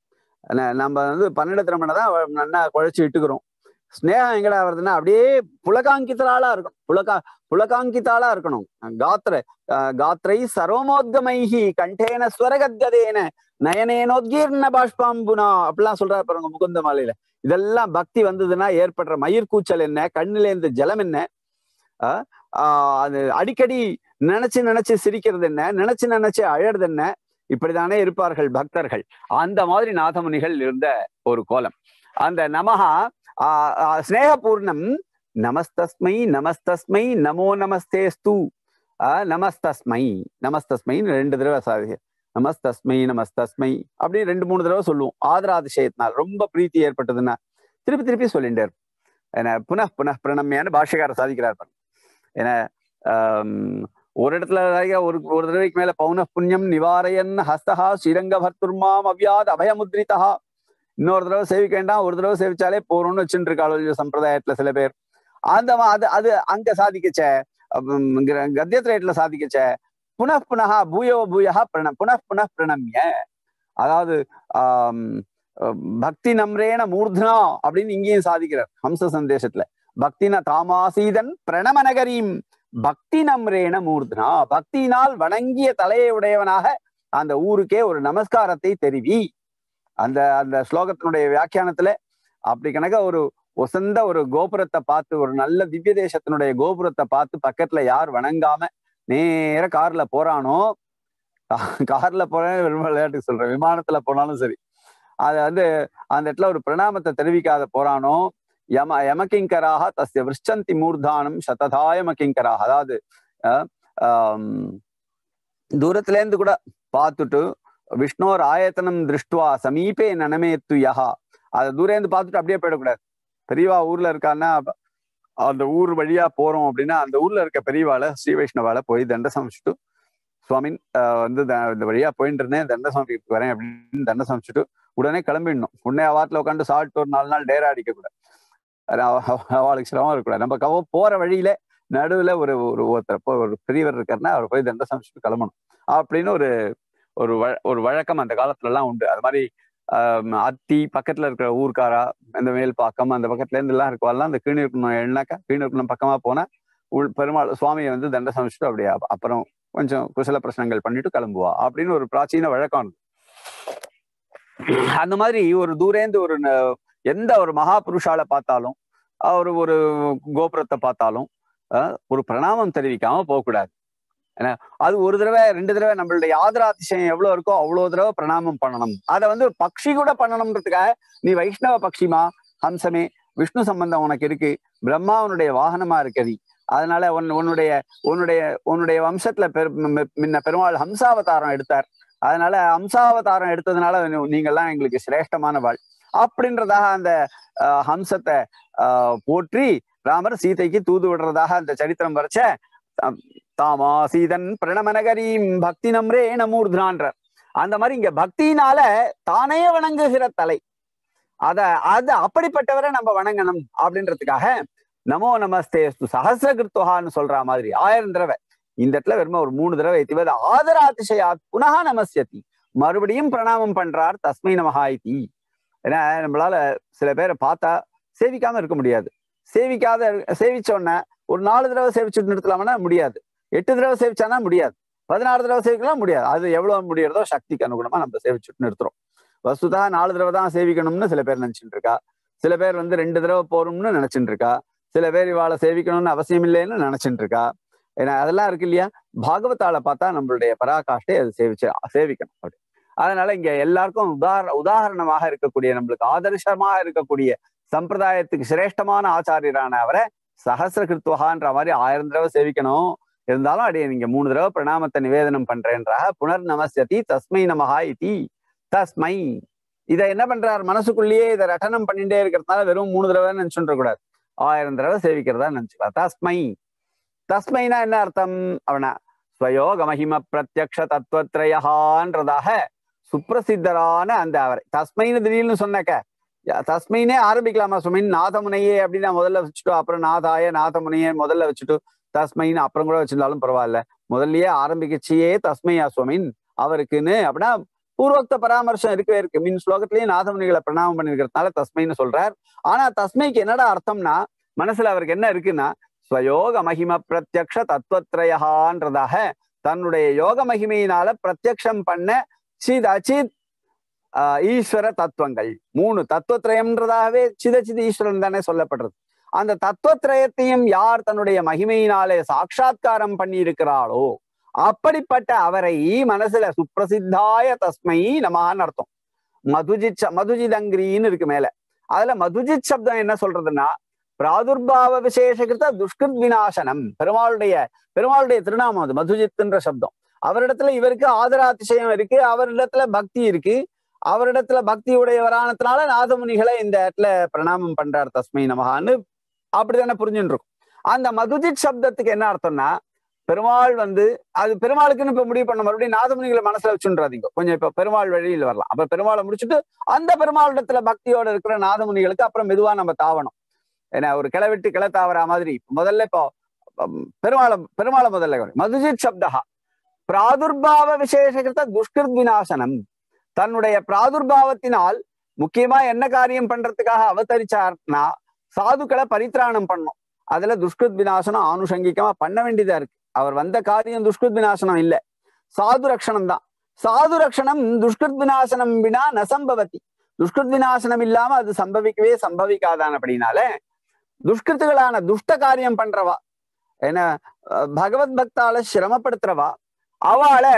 ந- நம்ம வந்து பன்னெண்டு திறமனை தான் நல்லா குழைச்சி இட்டுக்கிறோம் ஸ்னேகம் எங்கடா வருதுன்னா அப்படியே புலகாங்கிதாளா இருக்கணும் புலகா புலகாங்கிதாளா இருக்கணும் காத்திர அஹ் காத்திரை சர்வமோத்கமைஹி கண்டேன ஸ்வரகத்கதேன நயனேனோத்கீர்ண பாஷ்பாம்புனா அப்படிலாம் சொல்றாரு பாருங்க முகுந்த மாலையில இதெல்லாம் பக்தி வந்ததுன்னா ஏற்படுற மயிர்கூச்சல் என்ன கண்ணுல இருந்து ஜலம் என்ன ஆஹ் ஆஹ் அது அடிக்கடி நினைச்சு நினைச்சு சிரிக்கிறது என்ன நினைச்சு நினைச்சு அழறது என்ன இப்படித்தானே இருப்பார்கள் பக்தர்கள் அந்த மாதிரி நாதமுனிகள் இருந்த ஒரு கோலம் அந்த நமஹா ஆஹ் ஆஹ் ஸ்நேகபூர்ணம் நமஸ்தஸ்மை நமஸ்தஸ்மை நமோ நமஸ்தேஸ்து ஆஹ் நமஸ்தஸ்மை நமஸ்தஸ்மைன்னு ரெண்டு தடவை சாதி நமஸ்தஸ்மை நமஸ்தஸ்மை அப்படி ரெண்டு மூணு தடவை சொல்லுவோம் ஆதராதிசயத்தினால் ரொம்ப பிரீத்தி ஏற்பட்டதுன்னா திருப்பி திருப்பி சொல்லிட்டே இருப்போம் ஏன்னா புனః புனഃ பிரணம்யான்னு பாஷ்யக்காரர் சாதிக்கிறார் பாருங்க ஏன்னா ஆம், ஒரு இடத்துல சாதிக்கிற ஒரு ஒரு தடவைக்கு மேல பௌன புண்ணியம் நிவாரயன் ஹஸ்தஹா ஸ்ரீரங்க பர்த்துர்மாம் அவ்யாத் அபயமுத்ரிதா இன்னொரு தடவை சேவிக்க வேண்டாம் ஒரு தடவை சேவிச்சாலே போறோம்னு வச்சுட்டு இருக்காள் சம்பிரதாயத்துல சில பேர் அந்த மா- அது அது அங்க சாதிக்கச்ச கத்தியத்திரேட்ல சாதிக்கச்ச புனః புனः பூயோ பூயா பிரண புனః புனः பிரணம்ய அதாவது ஆம், அஹ், பக்தி நம்ரேன மூர்த்னா அப்படின்னு இங்கேயும் சாதிக்கிறார் ஹம்ச சந்தேசத்துல பக்தின தாமாசீதன் பிரணமநகரீம் பக்தி நம்ரேன மூர்த்னா பக்தியினால் வணங்கிய தலையை உடையவனாக அந்த ஊருக்கே ஒரு நமஸ்காரத்தை தெரிவி அந்த அந்த ஸ்லோகத்தினுடைய வியாக்கியானத்துல அப்படி கணக்க ஒரு ஒசந்த ஒரு கோபுரத்தை பார்த்து ஒரு நல்ல திவ்ய தேசத்தினுடைய கோபுரத்தை பார்த்து பக்கத்துல யார் வணங்காம நேர கார்ல போறானோ கா- கார்ல போறேன் ரொம்ப விளையாட்டுக்கு சொல்றேன் விமானத்துல போனாலும் சரி அது வந்து அந்த இடத்துல ஒரு பிரணாமத்தை தெரிவிக்காத போறானோ யம யமகிங்கராக தஸ்ய விருஷ்சந்தி மூர்தானம் சததாயம கிங்கராக அதாவது அஹ், ஆம், தூரத்துல இருந்து கூட பார்த்துட்டு விஷ்ணோர் ஆயத்தனம் திருஷ்டுவா சமீபே நனமேத்து யஹா அதை தூரம் இருந்து பார்த்துட்டு அப்படியே போயிடக்கூடாது பெரியவா ஊர்ல இருக்கான்னா அப்ப அந்த ஊர் வழியா போறோம் அப்படின்னா அந்த ஊர்ல இருக்க பெரியவாளை ஸ்ரீ வைஷ்ணவால போய் தண்ட சமைச்சிட்டு சுவாமின் ஆஹ் வந்து த- இந்த வழியா போயிட்டு இருந்தேன் தண்ட சமைக்கிறதுக்கு வரேன் அப்படின்னு தண்ட சமைச்சிட்டு உடனே கிளம்பிடணும் உடனே அவாத்துல உட்காந்து சாப்பிட்டு ஒரு நாலு நாள் டேரா அடிக்க கூடாது அது அவ- அவளுக்கு சிரமம் இருக்கக்கூடாது நம்ம கவ போற வழியில நடுவுல ஒரு ஒரு ஒருத்தர் போய் ஒரு பெரியவர் இருக்காருன்னா அவர் போய் தண்ட சமைச்சிட்டு கிளம்பணும் அப்படின்னு ஒரு ஒரு வழ- ஒரு வழக்கம் அந்த காலத்துல எல்லாம் உண்டு அது மாதிரி ஆஹ் அத்தி பக்கத்துல இருக்கிற ஊர்க்காரா இந்த மேல்பாக்கம் அந்த பக்கத்துல இருந்து எல்லாம் இருக்கவாள்லாம் அந்த கீழ்நிற்கணும் எழுனாக்கா கீழ்நிற்கணும் பக்கமா போனா உள் பெருமாள் சுவாமியை வந்து தண்டை சமைச்சிட்டு அப்படியே அப்~ அப்புறம் கொஞ்சம் குசல பிரச்சனைகள் பண்ணிட்டு கிளம்புவா அப்படின்னு ஒரு பிராச்சீன வழக்கம் இருக்கு. அந்த மாதிரி ஒரு தூரேந்து ஒரு ந- எந்த ஒரு மகா புருஷால பார்த்தாலும் அவர் ஒரு கோபுரத்தை பார்த்தாலும் அஹ், ஒரு பிரணாமம் தெரிவிக்காம போகக்கூடாது ஏன்னா அது ஒரு தடவை ரெண்டு தடவை நம்மளுடைய ஆதராதிசயம் எவ்வளவு இருக்கோ அவ்வளவு தடவை பிரணாமம் பண்ணணும் அதை வந்து ஒரு பக்ஷி கூட பண்ணணும்ன்றதுக்காக நீ வைஷ்ணவ பக்ஷிமா ஹம்சமே விஷ்ணு சம்பந்தம் உனக்கு இருக்கு பிரம்மாவனுடைய வாகனமா இருக்கதி அதனால உன் உன்னுடைய உன்னுடைய உன்னுடைய வம்சத்துல பெரு ம- முன்ன பெருமாள் ஹம்சாவதாரம் எடுத்தார் அதனால ஹம்சாவதாரம் எடுத்ததுனால நீ- நீங்கெல்லாம் எங்களுக்கு சிரேஷ்டமான வாழ் அப்படின்றதாக அந்த ஆஹ், ஹம்சத்தை ஆஹ், போற்றி ராமர் சீதைக்கு தூது விடுறதாக அந்த சரித்திரம் வரைச்ச தாமா சீதன் பிரணமநகரீம் பக்தி நம்ரே நமூர்தான்றார் அந்த மாதிரி இங்க பக்தியினால தானே வணங்குகிற தலை அத அது அப்படிப்பட்டவரை நம்ம வணங்கணும் அப்படின்றதுக்காக நமோ நமஸ்தே சஹசிரகிருத்துகான்னு சொல்ற மாதிரி ஆயிரம் தடவை இந்த இடத்துல வெறும் ஒரு மூணு தடவை எத்திவது ஆதராதிசயா புனகா நமஸ்யதி மறுபடியும் பிரணாமம் பண்றார் தஸ்மை நமஹாயிதி ஏன்னா நம்மளால சில பேரை பார்த்தா சேவிக்காம இருக்க முடியாது சேவிக்காத சேவிச்ச உடனே ஒரு நாலு தடவை சேவிச்சுட்டு நிறுத்தலாம்னா முடியாது எட்டு தடவை சேவிச்சானா முடியாது பதினாறு தடவை சேவிக்கலாம் முடியாது அது எவ்வளவு முடியறதோ சக்திக்கு அனுகுணமா நம்ம சேவிச்சுட்டு நிறுத்துறோம் வஸ்துதா நாலு தடவை தான் சேவிக்கணும்னு சில பேர் நினைச்சிட்டு இருக்கா சில பேர் வந்து ரெண்டு தடவை போறோம்னு நினைச்சிட்டு இருக்கா சில பேர் இவாளை சேவிக்கணும்னு அவசியம் இல்லைன்னு நினைச்சிட்டு இருக்கா ஏன்னா அதெல்லாம் இருக்கு இல்லையா பாகவதால பார்த்தா நம்மளுடைய பராகாஷ்டை அது சேவிச்சு சேவிக்கணும் அப்படி அதனால இங்க எல்லாருக்கும் உதாரண உதாரணமாக இருக்கக்கூடிய நம்மளுக்கு ஆதர்சமாக இருக்கக்கூடிய சம்பிரதாயத்துக்கு சிரேஷ்டமான ஆச்சாரியரான அவரை சஹசிர கிருத்துவகான்ற மாதிரி ஆயிரம் தடவை சேவிக்கணும் இருந்தாலும் அடியே நீங்க மூணு தடவை பிரணாமத்தை நிவேதனம் பண்றேன்றாக புனர் நமஸ்யதி தஸ்மை நமஹா இதி தஸ்மை இதை என்ன பண்றார் மனசுக்குள்ளேயே இதை ரட்டனம் பண்ணிட்டே இருக்கிறதுனால வெறும் மூணு தடவை நினைச்சுட்டு கூடாது ஆயிரம் தடவை சேவிக்கிறதா நினைச்சுக்கலாம் தஸ்மை தஸ்மைனா என்ன அர்த்தம் அவனா ஸ்வயோக மகிம பிரத்யக்ஷ தத்துவத்ரயஹான்றதாக சுப்பிரசித்தரான அந்த அவரை தஸ்மைன்னு திடீர்னு சொன்னக்க யா- தஸ்மைனே ஆரம்பிக்கலாமா சுமின் நாதமுனையே அப்படின்னு முதல்ல வச்சுட்டோம் அப்புறம் நாதாய நாதமுனையே முதல்ல வச்சுட்டு தஸ்மைன்னு அப்புறம் கூட வச்சிருந்தாலும் பரவாயில்ல முதல்லயே ஆரம்பிக்கச்சியே தஸ்மையா சுமின் அவருக்குன்னு அப்படின்னா பூர்வோக்த பராமர்சம் இருக்கவே இருக்கு மின் ஸ்லோகத்திலேயே நாதமுனிகளை பிரணாமம் பண்ணிருக்கிறதுனால தஸ்மைன்னு சொல்றார் ஆனா தஸ்மைக்கு என்னடா அர்த்தம்னா மனசுல அவருக்கு என்ன இருக்குன்னா ஸ்வயோக மகிம பிரத்யக்ஷ தத்துவத்ரயஹான்றதாக தன்னுடைய யோக மகிமையினால பிரத்யக்ஷம் பண்ண சித் அச்சித் ஆஹ் ஈஸ்வர தத்துவங்கள் மூணு தத்துவத்ரயம்ன்றதாகவே சிதச்சித் ஈஸ்வரன் தானே சொல்லப்படுறது அந்த தத்துவத்ரயத்தையும் யார் தன்னுடைய மகிமையினாலே சாட்சா்காரம் பண்ணி இருக்கிறாளோ அப்படிப்பட்ட அவரை மனசுல சுப்பிரசித்தாய தஸ்மை நமான்னு அர்த்தம் மதுஜித் ச- மதுஜிதங்கிரின்னு இருக்கு மேல அதுல மதுஜித் சப்தம் என்ன சொல்றதுன்னா பிராதுர்பாவ விசேஷகிருத துஷ்கிருத் விநாசனம் பெருமாளுடைய பெருமாளுடைய திருநாமம் அது மதுஜித்ன்ற சப்தம் அவரிடத்துல இவருக்கு ஆதராதிசயம் இருக்கு அவரிடத்துல பக்தி இருக்கு அவரிடத்துல பக்தி உடையவரானதுனால நாதமுனிகளை இந்த இடத்துல பிரணாமம் பண்றார் தஸ்மை நமகான்னு அப்படித்தானே புரிஞ்சுட்டு இருக்கும் அந்த மதுஜித் சப்தத்துக்கு என்ன அர்த்தம்னா பெருமாள் வந்து அது பெருமாளுக்குன்னு இப்ப முடிவு பண்ண மறுபடியும் நாதமுனிகளை மனசுல வச்சுன்றாதீங்க கொஞ்சம் இப்ப பெருமாள் வழியில் வரலாம் அப்ப பெருமாளை முடிச்சுட்டு அந்த பெருமாளிடத்துல பக்தியோட இருக்கிற நாதமுனிகளுக்கு அப்புறம் மெதுவா நம்ம தாவணும் ஏன்னா ஒரு கிளை விட்டு கிளை தாவறா மாதிரி முதல்ல இப்போ உம், பெருமாளை பெருமாளை முதல்ல கவனி. மதுஜித் சப்தா பிராதுர்பாவ விசேஷகிருத்த துஷ்கிருத் விநாசனம் தன்னுடைய பிராதுர்பாவத்தினால் முக்கியமா என்ன காரியம் பண்றதுக்காக அவதரிச்சார்னா சாதுக்களை பரித்ராணம் பண்ணும் அதுல துஷ்கிருத் விநாசனம் ஆனுஷங்கிகமா பண்ண வேண்டியதா இருக்கு அவர் வந்த காரியம் துஷ்கிருத் விநாசனம் இல்ல சாது ரக்ஷணம் தான் சாது ரக்ஷணம் துஷ்கிருத் விநாசனம் வினா நசம்பவதி துஷ்கிருத் விநாசனம் இல்லாம அது சம்பவிக்கவே சம்பவிக்காதான் அப்படின்னால துஷ்கிருத்துகளான துஷ்ட காரியம் பண்றவா ஏன்னா அஹ், பகவத் பக்தால சிரமப்படுத்துறவா அவளை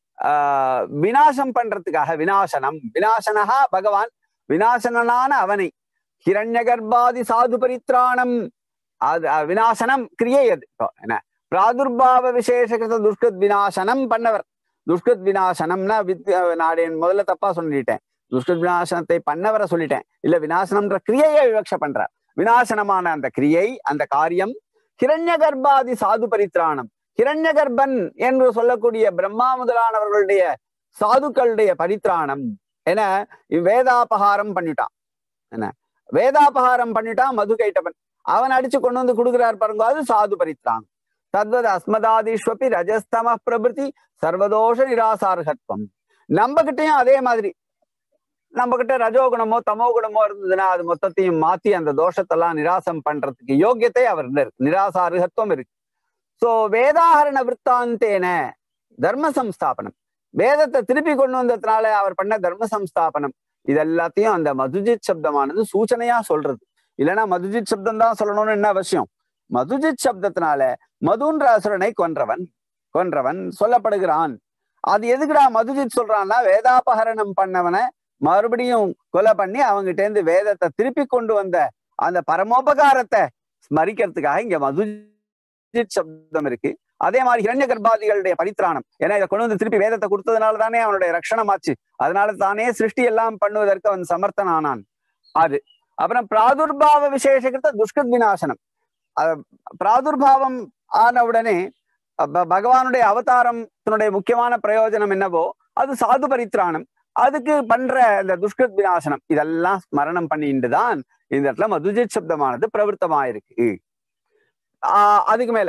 ஆஹ் விநாசம் பண்றதுக்காக விநாசனம் விநாசனஹா பகவான் விநாசனனான அவனை ஹிரண்ய கர்ப்பாதி சாது பரித்ராணம் அது அஹ், விநாசனம் கிரியை அது இப்போ என்ன பிராதுர்பாவ விசேஷகிருத துஷ்கிருத் விநாசனம் பண்ணவர் துஷ்கிருத் விநாசனம்னா வித் நாடேன் முதல்ல தப்பா சொல்லிட்டேன் துஷ்கிருத் விநாசனத்தை பண்ணவரை சொல்லிட்டேன் இல்ல விநாசனம்ன்ற கிரியையை விவக்ஷ பண்றார் விநாசனமான அந்த கிரியை அந்த காரியம் ஹிரண்ய கர்ப்பாதி சாது பரித்ராணம் ஹிரண்ய கர்ப்பன் என்று சொல்லக்கூடிய பிரம்மா முதலானவர்களுடைய சாதுக்களுடைய பரித்ராணம் என வேதாபகாரம் பண்ணிட்டான் என்ன வேதாபகாரம் பண்ணிட்டான் மது கைட்டவன் அவன் அடிச்சு கொண்டு வந்து கொடுக்குறார் பாருங்க அது சாது பரித்ராங் தத்வத் அஸ்மதாதிஷ்வபி ரஜஸ்தம பிரபிருதி சர்வதோஷ நிராசார்கத்வம் நம்ம கிட்டயும் அதே மாதிரி நம்ம கிட்ட ரஜோகுணமோ தமோ குணமோ இருந்ததுன்னா அது மொத்தத்தையும் மாத்தி அந்த தோஷத்தெல்லாம் நிராசம் பண்றதுக்கு யோக்கியத்தை அவர் இருக்கு நிராசாருகத்துவம் இருக்கு சோ வேதாகரண விற்த்தாந்தேன தர்ம சம்ஸ்தாபனம் வேதத்தை திருப்பி கொண்டு வந்ததுனால அவர் பண்ண தர்ம சம்ஸ்தாபனம் இது எல்லாத்தையும் அந்த மதுஜித் சப்தமானது சூச்சனையா சொல்றது இல்லைன்னா மதுஜித் சப்தம் தான் சொல்லணும்னு என்ன அவசியம் மதுஜித் சப்தத்தினால மதுன்ற அசுரனை கொன்றவன் கொன்றவன் சொல்லப்படுகிறான் அது எதுக்குடா மதுஜித் சொல்றான்னா வேதாபகரணம் பண்ணவனை மறுபடியும் கொலை பண்ணி அவங்ககிட்ட இருந்து வேதத்தை திருப்பி கொண்டு வந்த அந்த பரமோபகாரத்தை ஸ்மரிக்கிறதுக்காக இங்க மதுஜித் சப்தம் இருக்கு அதே மாதிரி இரண்ய கர்ப்பாதிகளுடைய பரித்ராணம் ஏன்னா இதை கொண்டு வந்து திருப்பி வேதத்தை கொடுத்ததுனால தானே அவனுடைய ரட்சணம் ஆச்சு அதனால தானே சிருஷ்டி எல்லாம் பண்ணுவதற்கு அவன் சமர்த்தன் ஆனான் அது அப்புறம் பிராதுர்பாவ விசேஷகிருத்த துஷ்கத் விநாசனம் அஹ் பிராதுர்பாவம் ஆன உடனே ப- பகவானுடைய அவதாரத்தினுடைய முக்கியமான பிரயோஜனம் என்னவோ அது சாது பரித்ராணம் அதுக்கு பண்ற இந்த துஷ்கத் விநாசனம் இதெல்லாம் ஸ்மரணம் பண்ணிட்டு தான் இந்த இடத்துல மதுஜித் சப்தமானது பிரவருத்தமாயிருக்கு ஆஹ் அதுக்கு மேல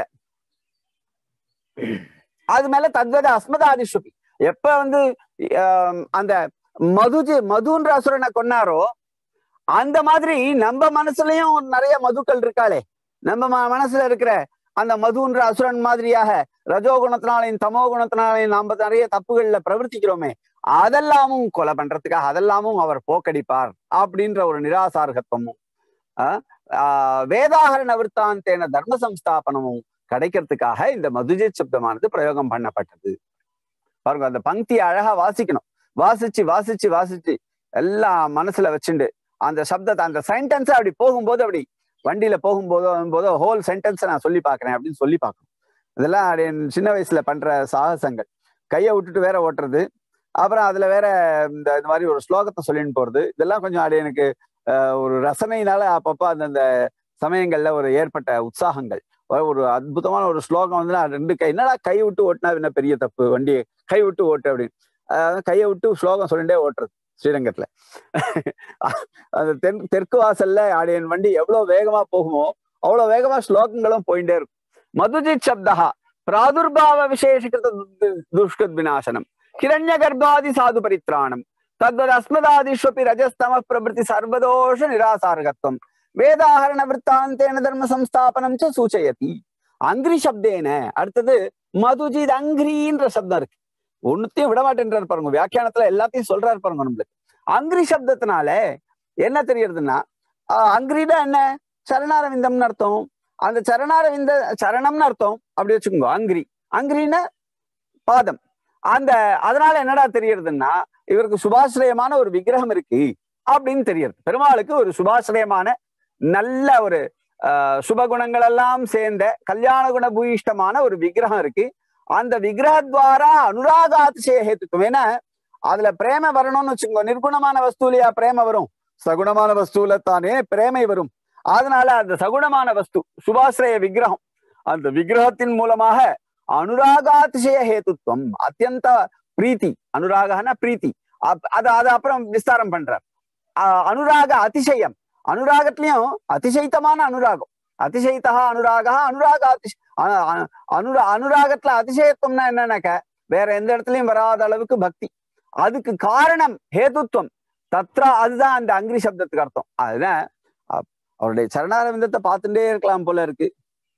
அது மேல தத்வத அஸ்மதாதிஸ்வபி எப்ப வந்து ஆஹ் அந்த மதுஜி மதுன்ற அசுரனை கொன்னாரோ அந்த மாதிரி நம்ம மனசுலயும் நிறைய மதுக்கள் இருக்காளே நம்ம ம- மனசுல இருக்கிற அந்த மதுன்ற அசுரன் மாதிரியாக ரஜோகுணத்தினாலையும் தமோ குணத்தினாலையும் நாம நிறைய தப்புகள்ல பிரவர்த்திக்கிறோமே அதெல்லாமும் கொலை பண்றதுக்காக அதெல்லாமும் அவர் போக்கடிப்பார் அப்படின்ற ஒரு நிராசார்கத்துவமும் ஆஹ் ஆஹ் வேதாகரண விற்த்தாந்தேன தர்ம சம்ஸ்தாபனமும் கிடைக்கிறதுக்காக இந்த மதுஜித் சப்தமானது பிரயோகம் பண்ணப்பட்டது பாருங்க அந்த பங்கி அழகா வாசிக்கணும் வாசிச்சு வாசிச்சு வாசிச்சு எல்லாம் மனசுல வச்சுண்டு அந்த சப்தத்தை அந்த சென்டென்ஸ் அப்படி போகும்போது அப்படி வண்டியில போகும்போதோ போதோ ஹோல் சென்டென்ஸை நான் சொல்லி பார்க்கறேன் அப்படின்னு சொல்லி பார்க்கணும் இதெல்லாம் அப்படி என் சின்ன வயசுல பண்ற சாகசங்கள் கையை விட்டுட்டு வேற ஓட்டுறது அப்புறம் அதுல வேற இந்த இந்த மாதிரி ஒரு ஸ்லோகத்தை சொல்லின்னு போறது இதெல்லாம் கொஞ்சம் அப்படி எனக்கு ஆஹ், ஒரு ரசனையினால அப்பப்ப அந்தந்த சமயங்கள்ல ஒரு ஏற்பட்ட உற்சாகங்கள் ஒரு- ஒரு அற்புதமான ஒரு ஸ்லோகம் வந்து நான் ரெண்டு கை என்னடா கை விட்டு ஓட்டினா என்ன பெரிய தப்பு வண்டியை கை விட்டு ஓட்டு அப்படின்னு அதாவது கையை விட்டு ஸ்லோகம் சொல்லிட்டே ஓட்டுறது ஸ்ரீரங்கத்துல அந்த தென் தெற்கு வாசல்ல ஆடியன் வண்டி எவ்வளவு வேகமா போகுமோ அவ்வளவு வேகமா ஸ்லோகங்களும் போயிட்டே இருக்கும் மதுஜித் சப்தா பிராதுர்பாவ விசேஷகிருத து- துஷ்கத் விநாசனம் கிரண்ய கர்ப்பாதி சாது பரித்ராணம் தத்வத் அஸ்மதாதிஷ்வபி ரஜஸ்தம பிரபிருதி சர்வதோஷ நிராசாரகத்துவம் வேதாகரண விற்த்தாந்தேன தர்ம சம்ஸ்தாபனம் ச சூச்சயதி அங்கிரி சப்தேன அடுத்தது மதுஜித் அங்கிரின்ற சப்தம் இருக்கு ஒண்ணுத்தையும் விட மாட்டேன்றார் பாருங்க வியாக்கியானத்துல எல்லாத்தையும் சொல்றாரு பாருங்க நம்மளுக்கு அங்கிரி சப்தத்தினால என்ன தெரியறதுன்னா ஆஹ் அங்கிரினா என்ன சரணாரவிந்தம்னு அர்த்தம் அந்த சரணாரவிந்த சரணம்னு அர்த்தம் அப்படி வச்சுக்கோங்க அங்கிரி அங்கிரின்னா பாதம் அந்த அதனால என்னடா தெரியறதுன்னா இவருக்கு சுபாசிரயமான ஒரு விக்கிரகம் இருக்கு அப்படின்னு தெரியுது பெருமாளுக்கு ஒரு சுபாசிரயமான நல்ல ஒரு ஆஹ் சுபகுணங்கள் எல்லாம் சேர்ந்த கல்யாண குண பூயிஷ்டமான ஒரு விக்கிரகம் இருக்கு அந்த விக்கிரகத்வாரா அனுராகாதிசய ஹேத்துக்கும் ஏன்னா அதுல பிரேம வரணும்னு வச்சுக்கோங்க நிர்குணமான வஸ்துலையா பிரேம வரும் சகுணமான வஸ்துல தானே பிரேமை வரும் அதனால அந்த சகுணமான வஸ்து சுபாசிரய விக்கிரகம் அந்த விக்கிரகத்தின் மூலமாக அனுராகாதிசய ஹேத்துத்வம் அத்தியந்த பிரீத்தி அனுராகனா பிரீத்தி அப்- அது அது அப்புறம் விஸ்தாரம் பண்றார் ஆஹ் அனுராக அதிசயம் அனுராகத்திலையும் அதிசயித்தமான அனுராகம் அதிசயித்தா அனுராகா அனுராக அதிச அ- அ- அனுரா அனுராகத்துல அதிசயத்துவம்னா என்னன்னாக்க வேற எந்த இடத்துலயும் வராத அளவுக்கு பக்தி அதுக்கு காரணம் ஹேதுத்துவம் தத்ரா அதுதான் அந்த அங்கிரி சப்தத்துக்கு அர்த்தம் அதுதான் அப்- அவருடைய சரணாரவிந்தத்தை பார்த்துட்டே இருக்கலாம் போல இருக்கு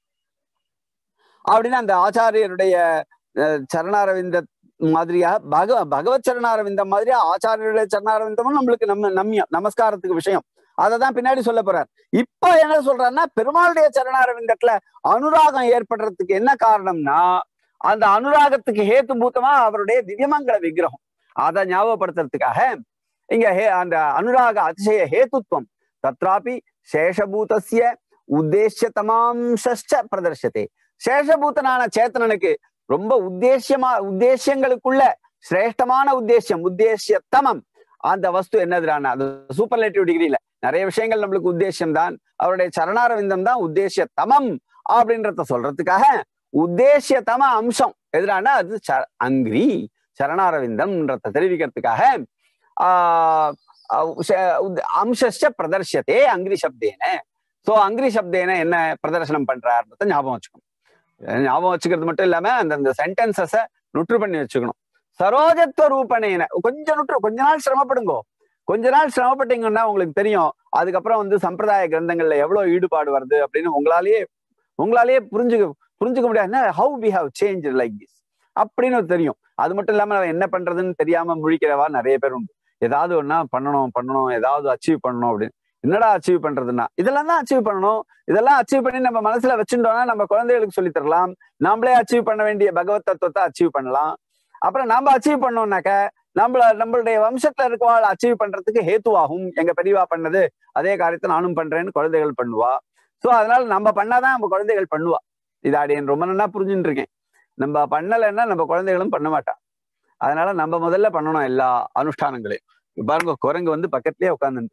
அப்படின்னு அந்த ஆச்சாரியருடைய அஹ், சரணாரவிந்த மாதிரியா பக பகவத் சரணாரவிந்தம் மாதிரியா ஆச்சாரியருடைய சரணாரவிந்தமும் நம்மளுக்கு நம்ம நம்மிய நமஸ்காரத்துக்கு விஷயம் அதை தான் பின்னாடி சொல்ல போறார் இப்ப என்ன சொல்றாருன்னா பெருமாளுடைய சரணாரவிந்தத்துல அனுராகம் ஏற்படுறதுக்கு என்ன காரணம்னா அந்த அனுராகத்துக்கு ஹேத்துபூத்தமா அவருடைய திவ்யமங்கல விக்கிரகம் அதை ஞாபகப்படுத்துறதுக்காக இங்க ஹே அந்த அனுராக அதிசய ஹேத்துத்வம் தத்ராபி சேஷபூதஸ்ய உத்தேசியதமாம்ச பிரதர்ஷத்தே சேஷபூதனான சேத்தனனுக்கு ரொம்ப உத்தேசியமா உத்தேசியங்களுக்குள்ள சிரேஷ்டமான உத்தேசியம் உத்தேசியத்தமம் அந்த வஸ்து என்னதுடான அது சூப்பர்லேட்டிவ் டிகிரியில நிறைய விஷயங்கள் நம்மளுக்கு உத்தேசியம் தான் அவருடைய சரணாரவிந்தம் தான் உத்தேசியத்தமம் அப்படின்றத சொல்றதுக்காக உத்தேசியத்தம அம்சம் எதிரான அது ச- அங்கிரி சரணாரவிந்தம்ன்றத தெரிவிக்கிறதுக்காக ஆஹ் அம்சஸ்ட பிரதர்ஷத்தே அங்கிரி சப்தேன சோ அங்கிரி சப்தேன என்ன பிரதர்சனம் பண்றாருன்றத ஞாபகம் வச்சுக்கணும் அஹ் ஞாபகம் வச்சுக்கிறது மட்டும் இல்லாம அந்த சென்டென்சஸ நுற்று பண்ணி வச்சுக்கணும் சரோஜத்துவ ரூபணேன கொஞ்சம் நுற்று கொஞ்ச நாள் சிரமப்படுங்கோ கொஞ்ச நாள் சிரமப்பட்டீங்கன்னா உங்களுக்கு தெரியும் அதுக்கப்புறம் வந்து சம்பிரதாய கிரந்தங்கள்ல எவ்வளவு ஈடுபாடு வருது அப்படின்னு உங்களாலேயே உங்களாலேயே புரிஞ்சுக்க புரிஞ்சுக்க முடியாது how we have change like this அப்படின்னு தெரியும் அது மட்டும் இல்லாம நம்ம என்ன பண்றதுன்னு தெரியாம முழிக்கிறவா நிறைய பேர் உண்டு ஏதாவது ஒன்னா பண்ணணும் பண்ணணும் ஏதாவது அச்சீவ் பண்ணணும் அப்படின்னு என்னடா அச்சீவ் பண்றதுன்னா இதெல்லாம் தான் அச்சீவ் பண்ணணும் இதெல்லாம் அச்சீவ் பண்ணி நம்ம மனசுல வச்சுட்டோம்னா நம்ம குழந்தைகளுக்கு சொல்லி தரலாம் நாமளே அச்சீவ் பண்ண வேண்டிய பகவத் தத்துவத்தை அச்சீவ் பண்ணலாம் அப்புறம் நாம அச்சீவ் பண்ணோம்னாக்க நம்மள நம்மளுடைய வம்சத்துல இருக்கவாள் அச்சீவ் பண்றதுக்கு ஹேத்துவாகும் எங்க பெரியவா பண்ணது அதே காரியத்தை நானும் பண்றேன்னு குழந்தைகள் பண்ணுவா சோ அதனால நம்ம பண்ணாதான் நம்ம குழந்தைகள் பண்ணுவா இது அடியன் ரொம்ப நல்லா புரிஞ்சுட்டு இருக்கேன் நம்ம பண்ணலைன்னா நம்ம குழந்தைகளும் பண்ண மாட்டா அதனால நம்ம முதல்ல பண்ணணும் எல்லா அனுஷ்டானங்களையும் இப்ப பாருங்க குரங்கு வந்து பக்கத்துலயே உட்கார்ந்து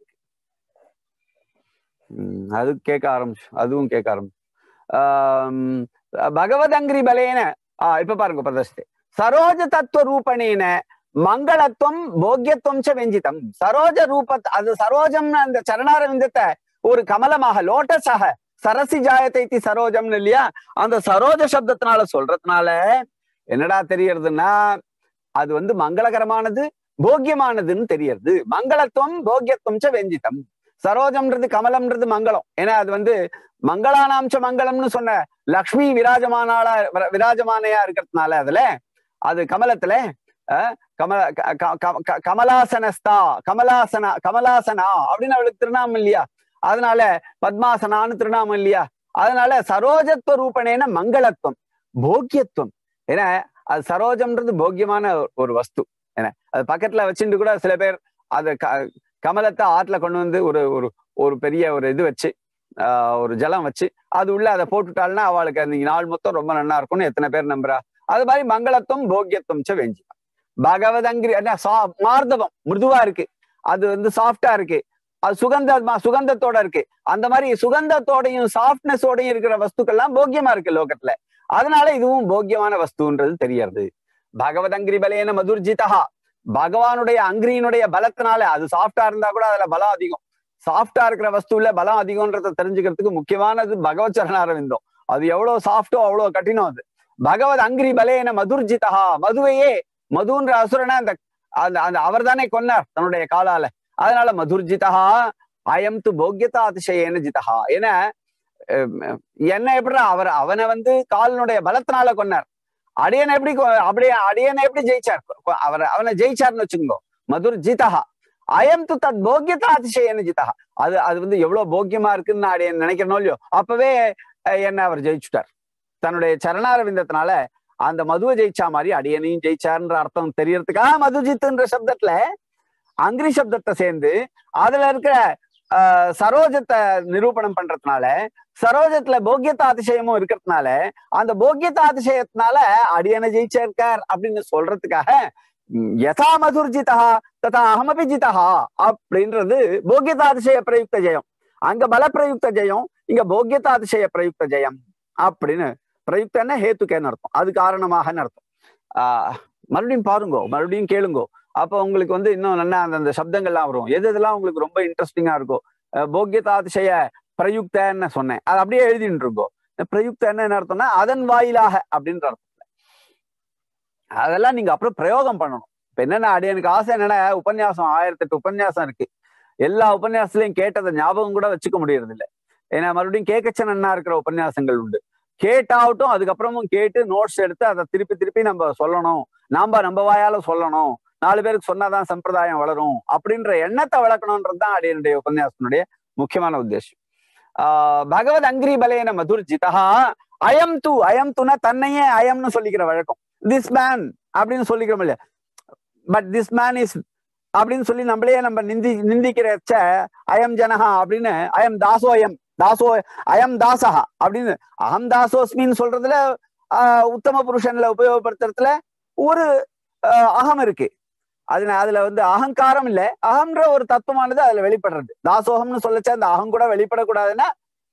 அது கேட்க ஆரம்பிச்சு அதுவும் கேட்க ஆரம்பிச்சு ஆஹ் பகவத் அங்கிரி பலேன ஆஹ் இப்ப பாருங்க பிரதர்ஷத்தை சரோஜ தத்துவ ரூபணேன மங்களத்துவம் போக்கியத்துவம் ச வெஞ்சிதம் சரோஜ ரூப அது சரோஜம்னு அந்த சரணாரவிந்தத்தை ஒரு கமலமாக லோட்டஸாக சரசி ஜாயத்தை சரோஜம்னு இல்லையா அந்த சரோஜ சப்தத்தினால சொல்றதுனால என்னடா தெரியறதுன்னா அது வந்து மங்களகரமானது போக்கியமானதுன்னு தெரியறது மங்களத்துவம் போக்கியத்துவம் ச வெஞ்சிதம் சரோஜம்ன்றது கமலம்ன்றது மங்களம் ஏன்னா அது வந்து மங்களானாம்ச மங்களம்னு சொன்ன லக்ஷ்மி விராஜமானாளா விராஜமானையா இருக்கிறதுனால அதுல அது கமலத்துல கமல கமலாசனஸ்தா கமலாசனா கமலாசனா அப்படின்னு அவளுக்கு திருநாமம் இல்லையா அதனால பத்மாசனான்னு திருநாமம் இல்லையா அதனால சரோஜத்துவ ரூபணேன மங்களத்துவம் போக்கியத்துவம் ஏன்னா அது சரோஜம்ன்றது போக்கியமான ஒரு வஸ்து என்ன அது பக்கத்துல வச்சுட்டு கூட சில பேர் அது கமலத்தை ஆற்றுல கொண்டு வந்து ஒரு ஒரு ஒரு பெரிய ஒரு இது வச்சு ஆஹ் ஒரு ஜலம் வச்சு அது உள்ள அதை போட்டுட்டாள்னா அவளுக்கு அன்னைக்கு நாள் மொத்தம் ரொம்ப நல்லா இருக்கும்னு எத்தனை பேர் நம்புறா அது மாதிரி மங்களத்துவம் போக்கியத்துவம் ச வெஞ்சி பகவதங்கிரி மார்தவம் மிருதுவா இருக்கு அது வந்து சாஃப்டா இருக்கு அது சுகந்த சுகந்தத்தோட இருக்கு அந்த மாதிரி சுகந்தத்தோடையும் சாஃப்ட்னஸோடையும் இருக்கிற வஸ்துக்கள்லாம் போக்கியமா இருக்கு லோகத்துல அதனால இதுவும் போக்கியமான வஸ்துன்றது தெரியறது பகவதங்கிரி பலேன மதுர்ஜிதா பகவானுடைய அங்கிரியினுடைய பலத்தினால அது சாஃப்டா இருந்தா கூட அதுல பலம் அதிகம் சாஃப்டா இருக்கிற வஸ்துல பலம் அதிகம்ன்றத தெரிஞ்சுக்கிறதுக்கு முக்கியமானது பகவத் சரணாரவிந்தம் அது எவ்வளவு சாஃப்டோ அவ்வளவு கঠিனம் அது பகவத் அங்கிரி பலேன மதுர்ஜிதா மதுவையே மதுன்ற அசுரனை அந்த அந்த அந்த அவர் தானே கொன்னார் தன்னுடைய காலால அதனால மதுர்ஜிதா அயம் து போக்கியதா அதிசயேன ஜிதா ஏன்னா என்ன எப்படி அவர் அவனை வந்து காலினுடைய பலத்தினால கொன்னார் அடியனை எப்படி அப்படியே அடியனை எப்படி ஜெயிச்சார் அவர் அவனை ஜெயிச்சார்னு வச்சுக்கோங்க மதுர் ஜிதா அயம் து தத் போக்கியதா அதிசயன ஜிதா அது அது வந்து எவ்வளவு போக்கியமா இருக்குன்னு நான் அடியன் நினைக்கிறனோ இல்லையோ அப்பவே என்ன அவர் ஜெயிச்சுட்டார் தன்னுடைய சரணாரவிந்தத்தினால அந்த மதுவை ஜெயிச்சா மாதிரி அடியனையும் ஜெயிச்சார்ன்ற அர்த்தம் தெரியறதுக்காக மதுஜித்துன்ற சப்தத்துல அங்கிரி சப்தத்தை சேர்ந்து அதுல இருக்கிற ஆஹ் சரோஜத்தை நிரூபணம் பண்றதுனால சரோஜத்துல போக்கியத்தா அதிசயமும் இருக்கிறதுனால அந்த போக்கியத்தா அதிசயத்தினால அடியனை ஜெயிச்சிருக்கார் அப்படின்னு சொல்றதுக்காக யதா மதுர்ஜிதா ததா அகமபி ஜிதா அப்படின்றது போக்கியதாதிசய பிரயுக்த ஜெயம் அங்க பல பிரயுக்த ஜெயம் இங்க போக்கியதாதிசய பிரயுக்த ஜெயம் அப்படின்னு பிரயுக்தன்னா ஹேத்துக்கேன்னு அர்த்தம் அது காரணமாக அர்த்தம் ஆஹ் மறுபடியும் பாருங்கோ மறுபடியும் கேளுங்கோ அப்போ உங்களுக்கு வந்து இன்னும் நல்லா அந்த அந்த சப்தங்கள்லாம் வரும் எது எதெல்லாம் உங்களுக்கு ரொம்ப இன்ட்ரெஸ்டிங்கா இருக்கும் போக்கியதாதிசய பிரயுக்தன்னு சொன்னேன் அது அப்படியே எழுதிட்டு இருக்கோம் பிரயுக்த என்ன அர்த்தம்னா அதன் வாயிலாக அப்படின்ற அர்த்தம் அதெல்லாம் நீங்க அப்புறம் பிரயோகம் பண்ணணும் இப்ப என்னன்னா அடி எனக்கு ஆசை என்னன்னா உபன்யாசம் ஆயிரத்தி எட்டு உபன்யாசம் இருக்கு எல்லா உபன்யாசத்துலயும் கேட்டதை ஞாபகம் கூட வச்சுக்க முடியறது இல்லை ஏன்னா மறுபடியும் கேட்கச்சனா இருக்கிற உபன்யாசங்கள் உண்டு கேட்டாவட்டும் அதுக்கப்புறமும் கேட்டு நோட்ஸ் எடுத்து அதை திருப்பி திருப்பி நம்ம சொல்லணும் நாம நம்ம வாயால சொல்லணும் நாலு பேருக்கு சொன்னாதான் சம்பிரதாயம் வளரும் அப்படின்ற எண்ணத்தை வளர்க்கணும்ன்றது தான் அடியனுடைய உபன்யாசனுடைய முக்கியமான உத்தேசம் ஆஹ் பகவத் அங்கிரி பலேன மதுர் ஜிதா அயம் து அயம் துனா தன்னையே அயம்னு சொல்லிக்கிற வழக்கம் திஸ் மேன் அப்படின்னு சொல்லிக்கிறோம் இல்லையா பட் திஸ் மேன் இஸ் அப்படின்னு சொல்லி நம்மளே நம்ம நிந்தி நிந்திக்கிறச்ச அயம் ஜனஹா அப்படின்னு அயம் தாசோயம் தாசோ அயம் தாசஹா அப்படின்னு அகம் தாசோஸ்மின்னு சொல்றதுல ஆஹ் உத்தம புருஷன்ல உபயோகப்படுத்துறதுல ஒரு அகம் இருக்கு அது அதுல வந்து அகங்காரம் இல்ல அகம்ன்ற ஒரு தத்துவமானது அதுல வெளிப்படுறது தாசோகம்னு சொல்லச்ச அந்த அகம் கூட வெளிப்படக்கூடாதுன்னா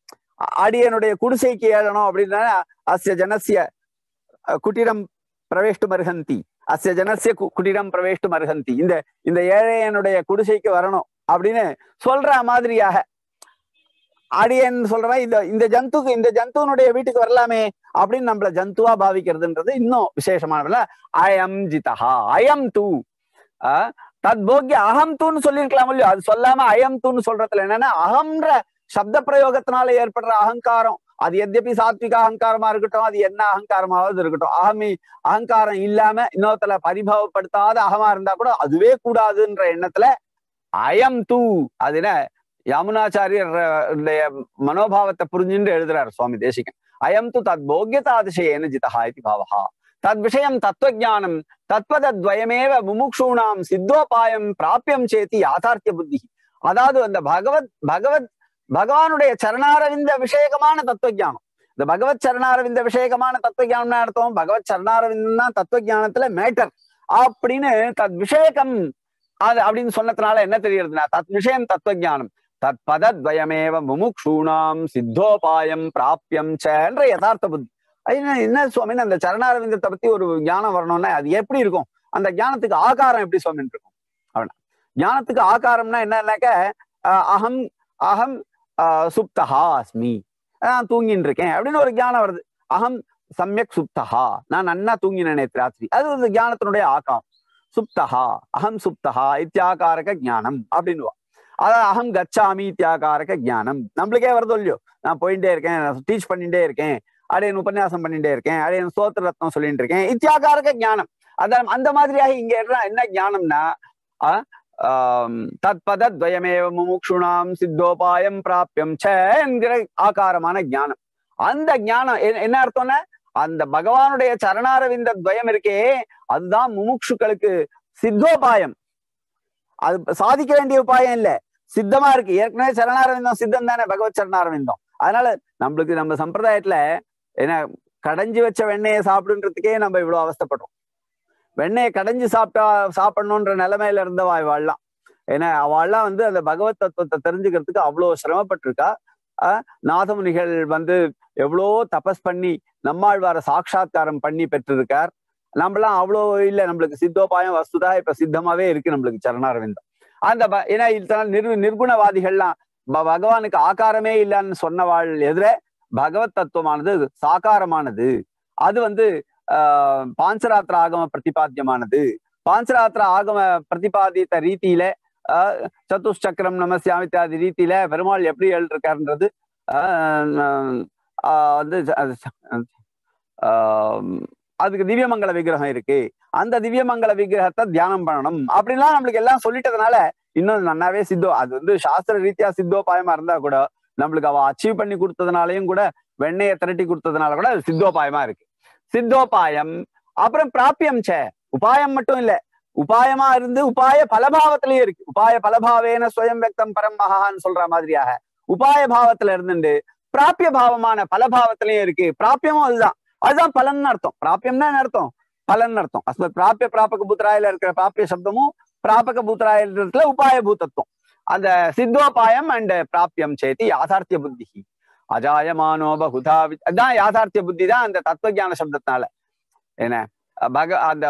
அடியனுடைய குடிசைக்கு ஏழணும் அப்படின்னா அஸ்ய ஜனசிய குட்டிரம் பிரவேஷ்டு மருகந்தி அஸ்ய ஜனசிய குட்டிரம் பிரவேஷ்டு மருகந்தி இந்த இந்த ஏழையனுடைய குடிசைக்கு வரணும் அப்படின்னு சொல்ற மாதிரியாக அடியன் சொல்றவன் இந்த இந்த ஜந்துக்கு இந்த ஜந்துனுடைய வீட்டுக்கு வரலாமே அப்படின்னு நம்மள ஜந்துவா பாவிக்கிறதுன்றது இன்னும் விசேஷமானதுல அயம் ஜிதஹா அயம் தூ தத் போக்கிய அகம் தூன்னு சொல்லியிருக்கலாம் இல்லையோ அது சொல்லாம அயம் தூன்னு சொல்றதுல என்னன்னா அகம்ன்ற சப்த பிரயோகத்தினால ஏற்படுற அகங்காரம் அது எத்யபி சாத்விக அகங்காரமா இருக்கட்டும் அது என்ன அகங்காரமாவது இருக்கட்டும் அகமி அகங்காரம் இல்லாம இன்னொருத்தல பரிபவப்படுத்தாத அகமா இருந்தா கூட அதுவே கூடாதுன்ற எண்ணத்துல அயம் தூ அதுன யமுனாச்சாரியர் மனோபாவத்தை புரிஞ்சுட்டு எழுதுறாரு சுவாமி தேசிகன் அயம் து தத் போக்கியதாதிசயேன ஜிதஹா இது பாவஹா தத் விஷயம் தத்துவஜானம் தத்வதத்வயமேவ முமுக்ஷூணாம் சித்தோபாயம் பிராபியம் சேத்தி யாதார்த்திய புத்தி அதாவது அந்த பகவத் பகவத் பகவானுடைய சரணாரவிந்த விஷயகமான தத்துவஜானம் இந்த பகவத் சரணாரவிந்த விஷயகமான தத்துவஜானம்னா அர்த்தம் பகவத் சரணாரவிந்தம் தான் தத்துவஜானத்துல மேட்டர் அப்படின்னு தத் விஷயகம் அது அப்படின்னு சொன்னதுனால என்ன தெரியறதுன்னா தத் விஷயம் தத்துவஜானம் தத் பதத்வயமேவ முமுக்ஷூணாம் சித்தோபாயம் பிராபியம் என்ற யதார்த்த புத்தி என்ன என்ன சுவாமின்னு அந்த சரணாரவிந்தத்தை பத்தி ஒரு ஞானம் வரணும்னா அது எப்படி இருக்கும் அந்த ஞானத்துக்கு ஆகாரம் எப்படி சுவாமின்னு இருக்கும் அவனா ஞானத்துக்கு ஆகாரம்னா என்னன்னாக்க அகம் அகம் சுப்தஹா அஸ்மி நான் தூங்கின்னு இருக்கேன் அப்படின்னு ஒரு ஞானம் வருது அகம் சமயக் சுப்தஹா நான் நன்னா தூங்கினேன் நேற்று ராத்திரி அது ஒரு ஞானத்தினுடைய ஆக்கம் சுப்தஹா அகம் சுப்தஹா இத்தியாகாரக ஞானம் அப்படின்னுவா அதாவது அகம் கச்சாமி இத்தியாகாரக ஞானம் நம்மளுக்கே வருதோ இல்லையோ நான் போயிட்டே இருக்கேன் டீச் பண்ணிட்டே இருக்கேன் அடையன் உபன்யாசம் பண்ணிட்டே இருக்கேன் அடையன் சோத்திர ரத்னம் சொல்லிட்டு இருக்கேன் இத்தியாகாரக ஞானம் அதான் அந்த மாதிரியாக இங்க என்ன ஞானம்னா தத்பதத்வயமேவ முமுக்ஷுணாம் சித்தோபாயம் பிராபியம் ச என்கிற ஆகாரமான ஞானம் அந்த ஞானம் என்ன அர்த்தம்னா அந்த பகவானுடைய சரணாரவிந்த துவயம் இருக்கே அதுதான் முமுட்சுக்களுக்கு சித்தோபாயம் அது சாதிக்க வேண்டிய உபாயம் இல்ல சித்தமா இருக்கு ஏற்கனவே சரணாரவிந்தம் சித்தம் தானே பகவத் சரணாரவிந்தம் அதனால நம்மளுக்கு நம்ம சம்பிரதாயத்துல என்ன கடைஞ்சி வச்ச வெண்ணெயை சாப்பிடுன்றதுக்கே நம்ம இவ்வளவு அவஸ்தப்படுறோம் வெண்ணெயை கடைஞ்சி சாப்பிட்டா சாப்பிடணுன்ற நிலைமையில இருந்தவா இவாள்லாம் ஏன்னா அவள்லாம் வந்து அந்த பகவத் தத்துவத்தை தெரிஞ்சுக்கிறதுக்கு அவ்வளவு சிரமப்பட்டிருக்கா நாதமுனிகள் வந்து எவ்வளோ தபஸ் பண்ணி நம்மாழ்வார சாட்சா்காரம் பண்ணி பெற்றிருக்கார் நம்மளாம் அவ்வளோ இல்லை நம்மளுக்கு சித்தோபாயம் வஸ்துதா இப்ப சித்தமாவே இருக்கு நம்மளுக்கு சரணாரவிந்தம் அந்த ஏன்னா இதனால் நிர் நிர்குணவாதிகள்லாம் பகவானுக்கு ஆகாரமே இல்லைன்னு சொன்னவாள் எதிர பகவத் தத்துவமானது சாகாரமானது அது வந்து ஆஹ் பாஞ்சராத்திர ஆகம பிரதிபாத்தியமானது பாஞ்சராத்திர ஆகம பிரதிபாதித்த ரீதியில சத்துஷ்சக்கரம் நமசியாமி இத்தியாதி ரீதியில பெருமாள் எப்படி எழுதிருக்காருன்றது வந்து அதுக்கு திவ்யமங்கல விக்கிரகம் இருக்கு அந்த திவ்யமங்கல விக்கிரகத்தை தியானம் பண்ணணும் அப்படின்லாம் நம்மளுக்கு எல்லாம் சொல்லிட்டதுனால இன்னும் நன்னாவே சித்தோ அது வந்து சாஸ்திர ரீதியா சித்தோபாயமா இருந்தா கூட நம்மளுக்கு அவ அச்சீவ் பண்ணி கொடுத்ததுனாலையும் கூட வெண்ணையை திரட்டி கொடுத்ததுனால கூட அது சித்தோபாயமா இருக்கு சித்தோபாயம் அப்புறம் பிராப்பியம் சே உபாயம் மட்டும் இல்ல உபாயமா இருந்து உபாய பலபாவத்திலயும் இருக்கு உபாய பலபாவேன சுயம் வெக்தம் பரம் மகான்னு சொல்ற மாதிரியாக உபாய பாவத்துல இருந்துட்டு பிராப்பிய பாவமான பலபாவத்திலயும் இருக்கு பிராப்பியமும் அதுதான் அதுதான் பலன் அர்த்தம் பிராப்பியம்னா என்ன அர்த்தம் பலன் அர்த்தம் அஸ்மத் பிராப்பிய பிராபக பூத்ராயில இருக்கிற பிராப்பிய சப்தமும் பிராபக பூத்ராயில உபாய பூதத்துவம் அந்த சித்தோபாயம் அண்ட் பிராப்பியம் சேத்தி யாதார்த்திய புத்தி அஜாயமானோ பகுதா அதான் யாதார்த்திய புத்தி தான் அந்த தத்துவஜான சப்தத்தினால என்ன பக அந்த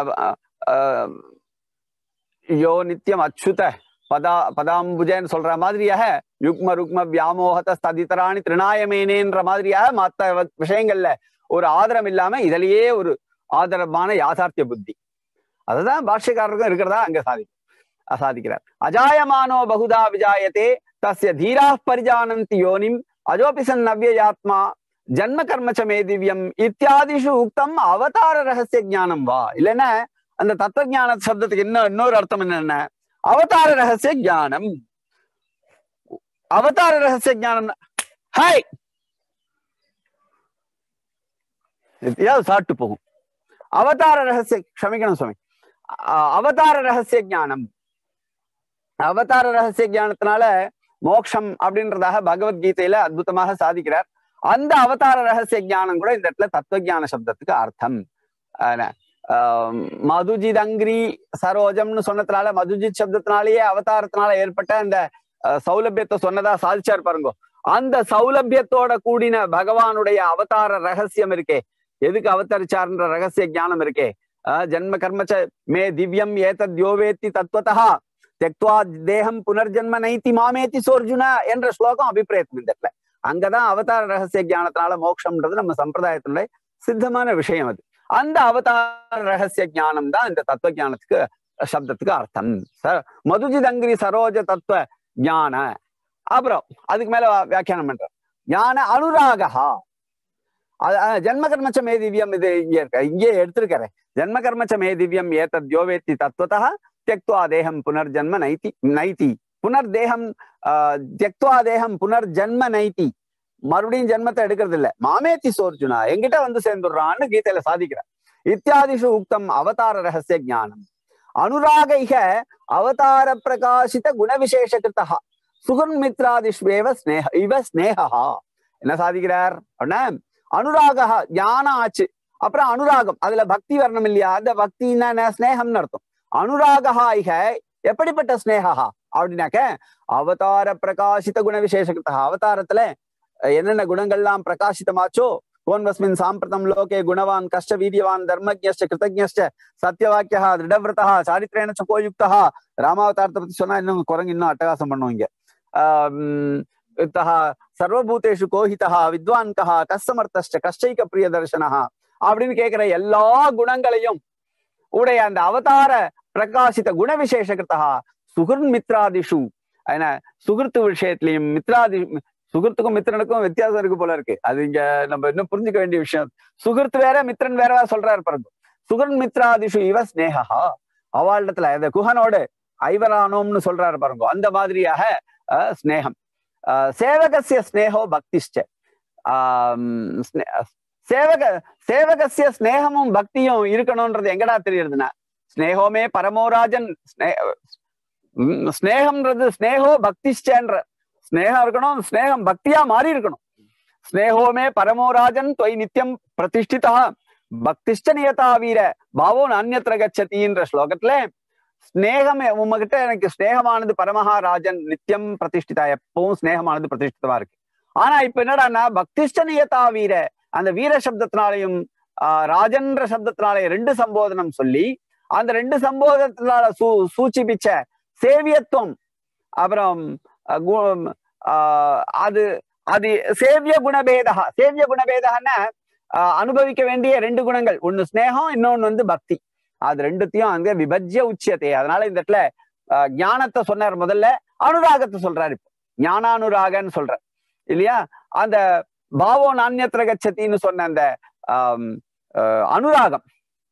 யோ நித்தியம் அச்சுத பதா பதாம்புஜன்னு சொல்ற மாதிரியாக யுக்ம ருக்ம வியாமோகத ஸ்ததித்தராணி திருநாயமேனேன்ற மாதிரியாக மற்ற விஷயங்கள்ல ஒரு ஆதரம் இல்லாம இதுலயே ஒரு ஆதரமான யாதார்த்திய புத்தி அதுதான் பாஷ்யக்காரருக்கும் இருக்கிறதா அங்க சாதிக்கும் சாதிக்கிறார் அஜாயமானோ பகுதா விஜாயத்தே தஸ்ய தீரா பரிஜானந்தி யோனிம் அஜோபிசன் நவ்யாத்மா ஜன்ம கர்மச்சமே திவ்யம் இத்தியாதிஷு உக்தம் அவதார ரகசிய ஜானம் வா இல்லைன்னா அந்த தத்துவ ஞான சப்தத்துக்கு இன்னும் இன்னொரு அர்த்தம் என்னென்ன அவதார ரகசிய ஜானம் அவதார ரகசிய ஜானம் ஹாய் எதையாவது சாப்பிட்டு போகும் அவதார ரகசிய க்ஷமிக்கணும் சுவாமி அவதார ரகசிய ஜானம் அவதார ரகசிய ஜானத்தினால மோக்ஷம் அப்படின்றதாக பகவத்கீதையில அற்புதமாக சாதிக்கிறார் அந்த அவதார ரகசிய ஜானம் கூட இந்த இடத்துல தத்துவஜான சப்தத்துக்கு அர்த்தம் மதுஜித் அங்கிரி சரோஜம்னு சொன்னதுனால மதுஜித் சப்தத்தினாலேயே அவதாரத்தினால ஏற்பட்ட அந்த சௌலபியத்தை சொன்னதா சாதிச்சார் பாருங்க அந்த சௌலபியத்தோட கூடின பகவானுடைய அவதார ரகசியம் இருக்கே எதுக்கு அவதரிச்சார்ன்ற ரகசிய ஞானம் இருக்கே ஜென்ம கர்மச்ச மே திவ்யம் ஏதத் யோவேத்தி தத்துவத்தா தெக்வா தேகம் புனர்ஜன்ம நைத்தி மாமேத்தி சோர்ஜுனா என்ற ஸ்லோகம் அபிப்பிரேத்தம் இந்த இடத்துல அங்கதான் அவதார ரகசிய ஞானத்தினால மோட்சம்ன்றது நம்ம சம்பிரதாயத்தினுடைய சித்தமான விஷயம் அது அந்த அவதார ரகசிய ஞானம் தான் இந்த தத்துவ ஞானத்துக்கு சப்தத்துக்கு அர்த்தம் ச மதுஜிதங்கிரி சரோஜ தத்துவ ஞான அப்புறம் அதுக்கு மேல வியாக்கியானம் பண்ற ஞான அனுராகா அது அஹ், ஜன்ம கர்மச்ச மே திவ்யம் இது இங்கே இருக்க இங்கே எடுத்திருக்கிறேன் ஜன்ம கர்மச்ச மே திவ்யம் ஏதத் யோவேத்தி தத்துவத்தா தியக்துவா தேகம் புனர்ஜன்ம நைதி நைதி புனர் தேகம் ஆஹ், தியக்துவா தேகம் புனர்ஜன்ம நைதி மறுபடியும் ஜென்மத்தை எடுக்கிறது இல்ல மாமேத்தி சோர்ஜுனா எங்கிட்ட வந்து சேர்ந்துடுறான்னு கீதையில சாதிக்கிறார் இத்தியாதிஷு உக்தம் அவதார ரகசிய ஞானம் அனுராகைக அவதார பிரகாசித குணவிசேஷ கிருத்தா சுகன்மித்ராதிஷ்வேவ ஸ்னேக இவ ஸ்னேகா என்ன சாதிக்கிறார் அப்படின்னா அனுராகா ஞானம் ஆச்சு அப்புறம் அனுராகம் அதுல பக்தி வரணும் இல்லையா அந்த பக்தின்னா என்ன ஸ்னேகம்னு அர்த்தம் அனுராகா இக எப்படிப்பட்ட ஸ்னேகா அப்படின்னாக்க அவதார பிரகாசித குண விசேஷகிருத்தா அவதாரத்துல அஹ், என்னென்ன குணங்கள்லாம் பிரகாசிதமாச்சோ கோன்வஸ்மின் சாம்பிரதம் லோகே குணவான் கஷ்ட வீரியவான் தர்மஜ்ஞஷ்ட கிருத்தஜ்ஞஷ்ட சத்தியவாக்கியா திருடவிரதா சாரித்ரேன சகோயுக்தா ராமாவதாரத்தை பத்தி சொன்னா இன்னும் குரங்கு இன்னும் அட்டகாசம் பண்ணுவீங்க ஆஹ் இத்தः சர்வபூதேஷு கோஹிதா வித்வான் கஹா கஸ்தமர்த்தஷ்ட கஷ்டைக பிரிய தர்சனஹா அப்படின்னு கேட்கிற எல்லா குணங்களையும் உடைய அந்த அவதார பிரகாசித குண விசேஷகிருத்தா சுகிருன் மித்ராதிஷு என்ன சுகிருத்து விஷயத்திலையும் மித்ராதி சுகிருத்துக்கும் மித்திரனுக்கும் வித்தியாசம் இருக்கு போல இருக்கு அது இங்க நம்ம இன்னும் புரிஞ்சுக்க வேண்டிய விஷயம் சுகிருத்து வேற மித்திரன் வேற சொல்றாரு பாருங்க சுகிருன் மித்ராதிஷு இவ ஸ்னேகா அவாளிடத்துல இந்த குஹனோடு ஐவரானோம்னு சொல்றாரு பாருங்க அந்த மாதிரியாக அஹ், ஸ்னேகம் அஹ், சேவகசிய ஸ்னேகோ பக்திஷ்ட ஆம், ஸ்னே- சேவக சேவகசிய ஸ்னேகமும் பக்தியும் இருக்கணும்ன்றது எங்கடா தெரியுதுன்னா ஸ்னேகோமே பரமோராஜன் ஸ்னே- உம், ஸ்னேகம்ன்றது ஸ்னேகோ பக்திஷ்டன்ற ஸ்னேகம் இருக்கணும் ஸ்னேகம் பக்தியா மாறி இருக்கணும் ஸ்னேகோமே பரமோராஜன் தொய் நித்தியம் பிரதிஷ்டிதா பக்திஷ்ட நியதா வீர பாவோ நானியத்திர கச்சதின்ற ஸ்லோகத்துல ஸ்னேகம் உங்ககிட்ட எனக்கு ஸ்னேகமானது பரமஹாராஜன் நித்தியம் பிரதிஷ்டிதா எப்பவும் ஸ்னேகமானது பிரதிஷ்டிதமா இருக்கு ஆனா இப்ப என்னடான்னா பக்திஷ்ட நியதா வீர அந்த வீர சப்தத்தினாலையும் ஆஹ் ராஜன்ற சப்தத்தினாலையும் ரெண்டு சம்போதனம் சொல்லி அந்த ரெண்டு சம்போதனத்தினால சூ சூச்சிப்பிச்ச சேவியத்துவம் அப்புறம் அஹ், கு- ஆஹ், அது அது சேவிய குணபேதா சேவிய குணபேதன்னா ஆஹ், அனுபவிக்க வேண்டிய ரெண்டு குணங்கள் ஒண்ணு ஸ்னேகம் இன்னொன்னு வந்து பக்தி அது ரெண்டுத்தையும் அங்க விபஜ்ய உச்சியத்தை அதனால இந்த இடத்துல ஆஹ், ஞானத்தை சொன்னார் முதல்ல அனுராகத்தை சொல்றாரு இப்போ ஞானானுராகன்னு சொல்றார் இல்லையா அந்த பாவோ நானியத்திர கச்சத்தின்னு சொன்ன அந்த ஆம், ஆஹ், அனுராகம்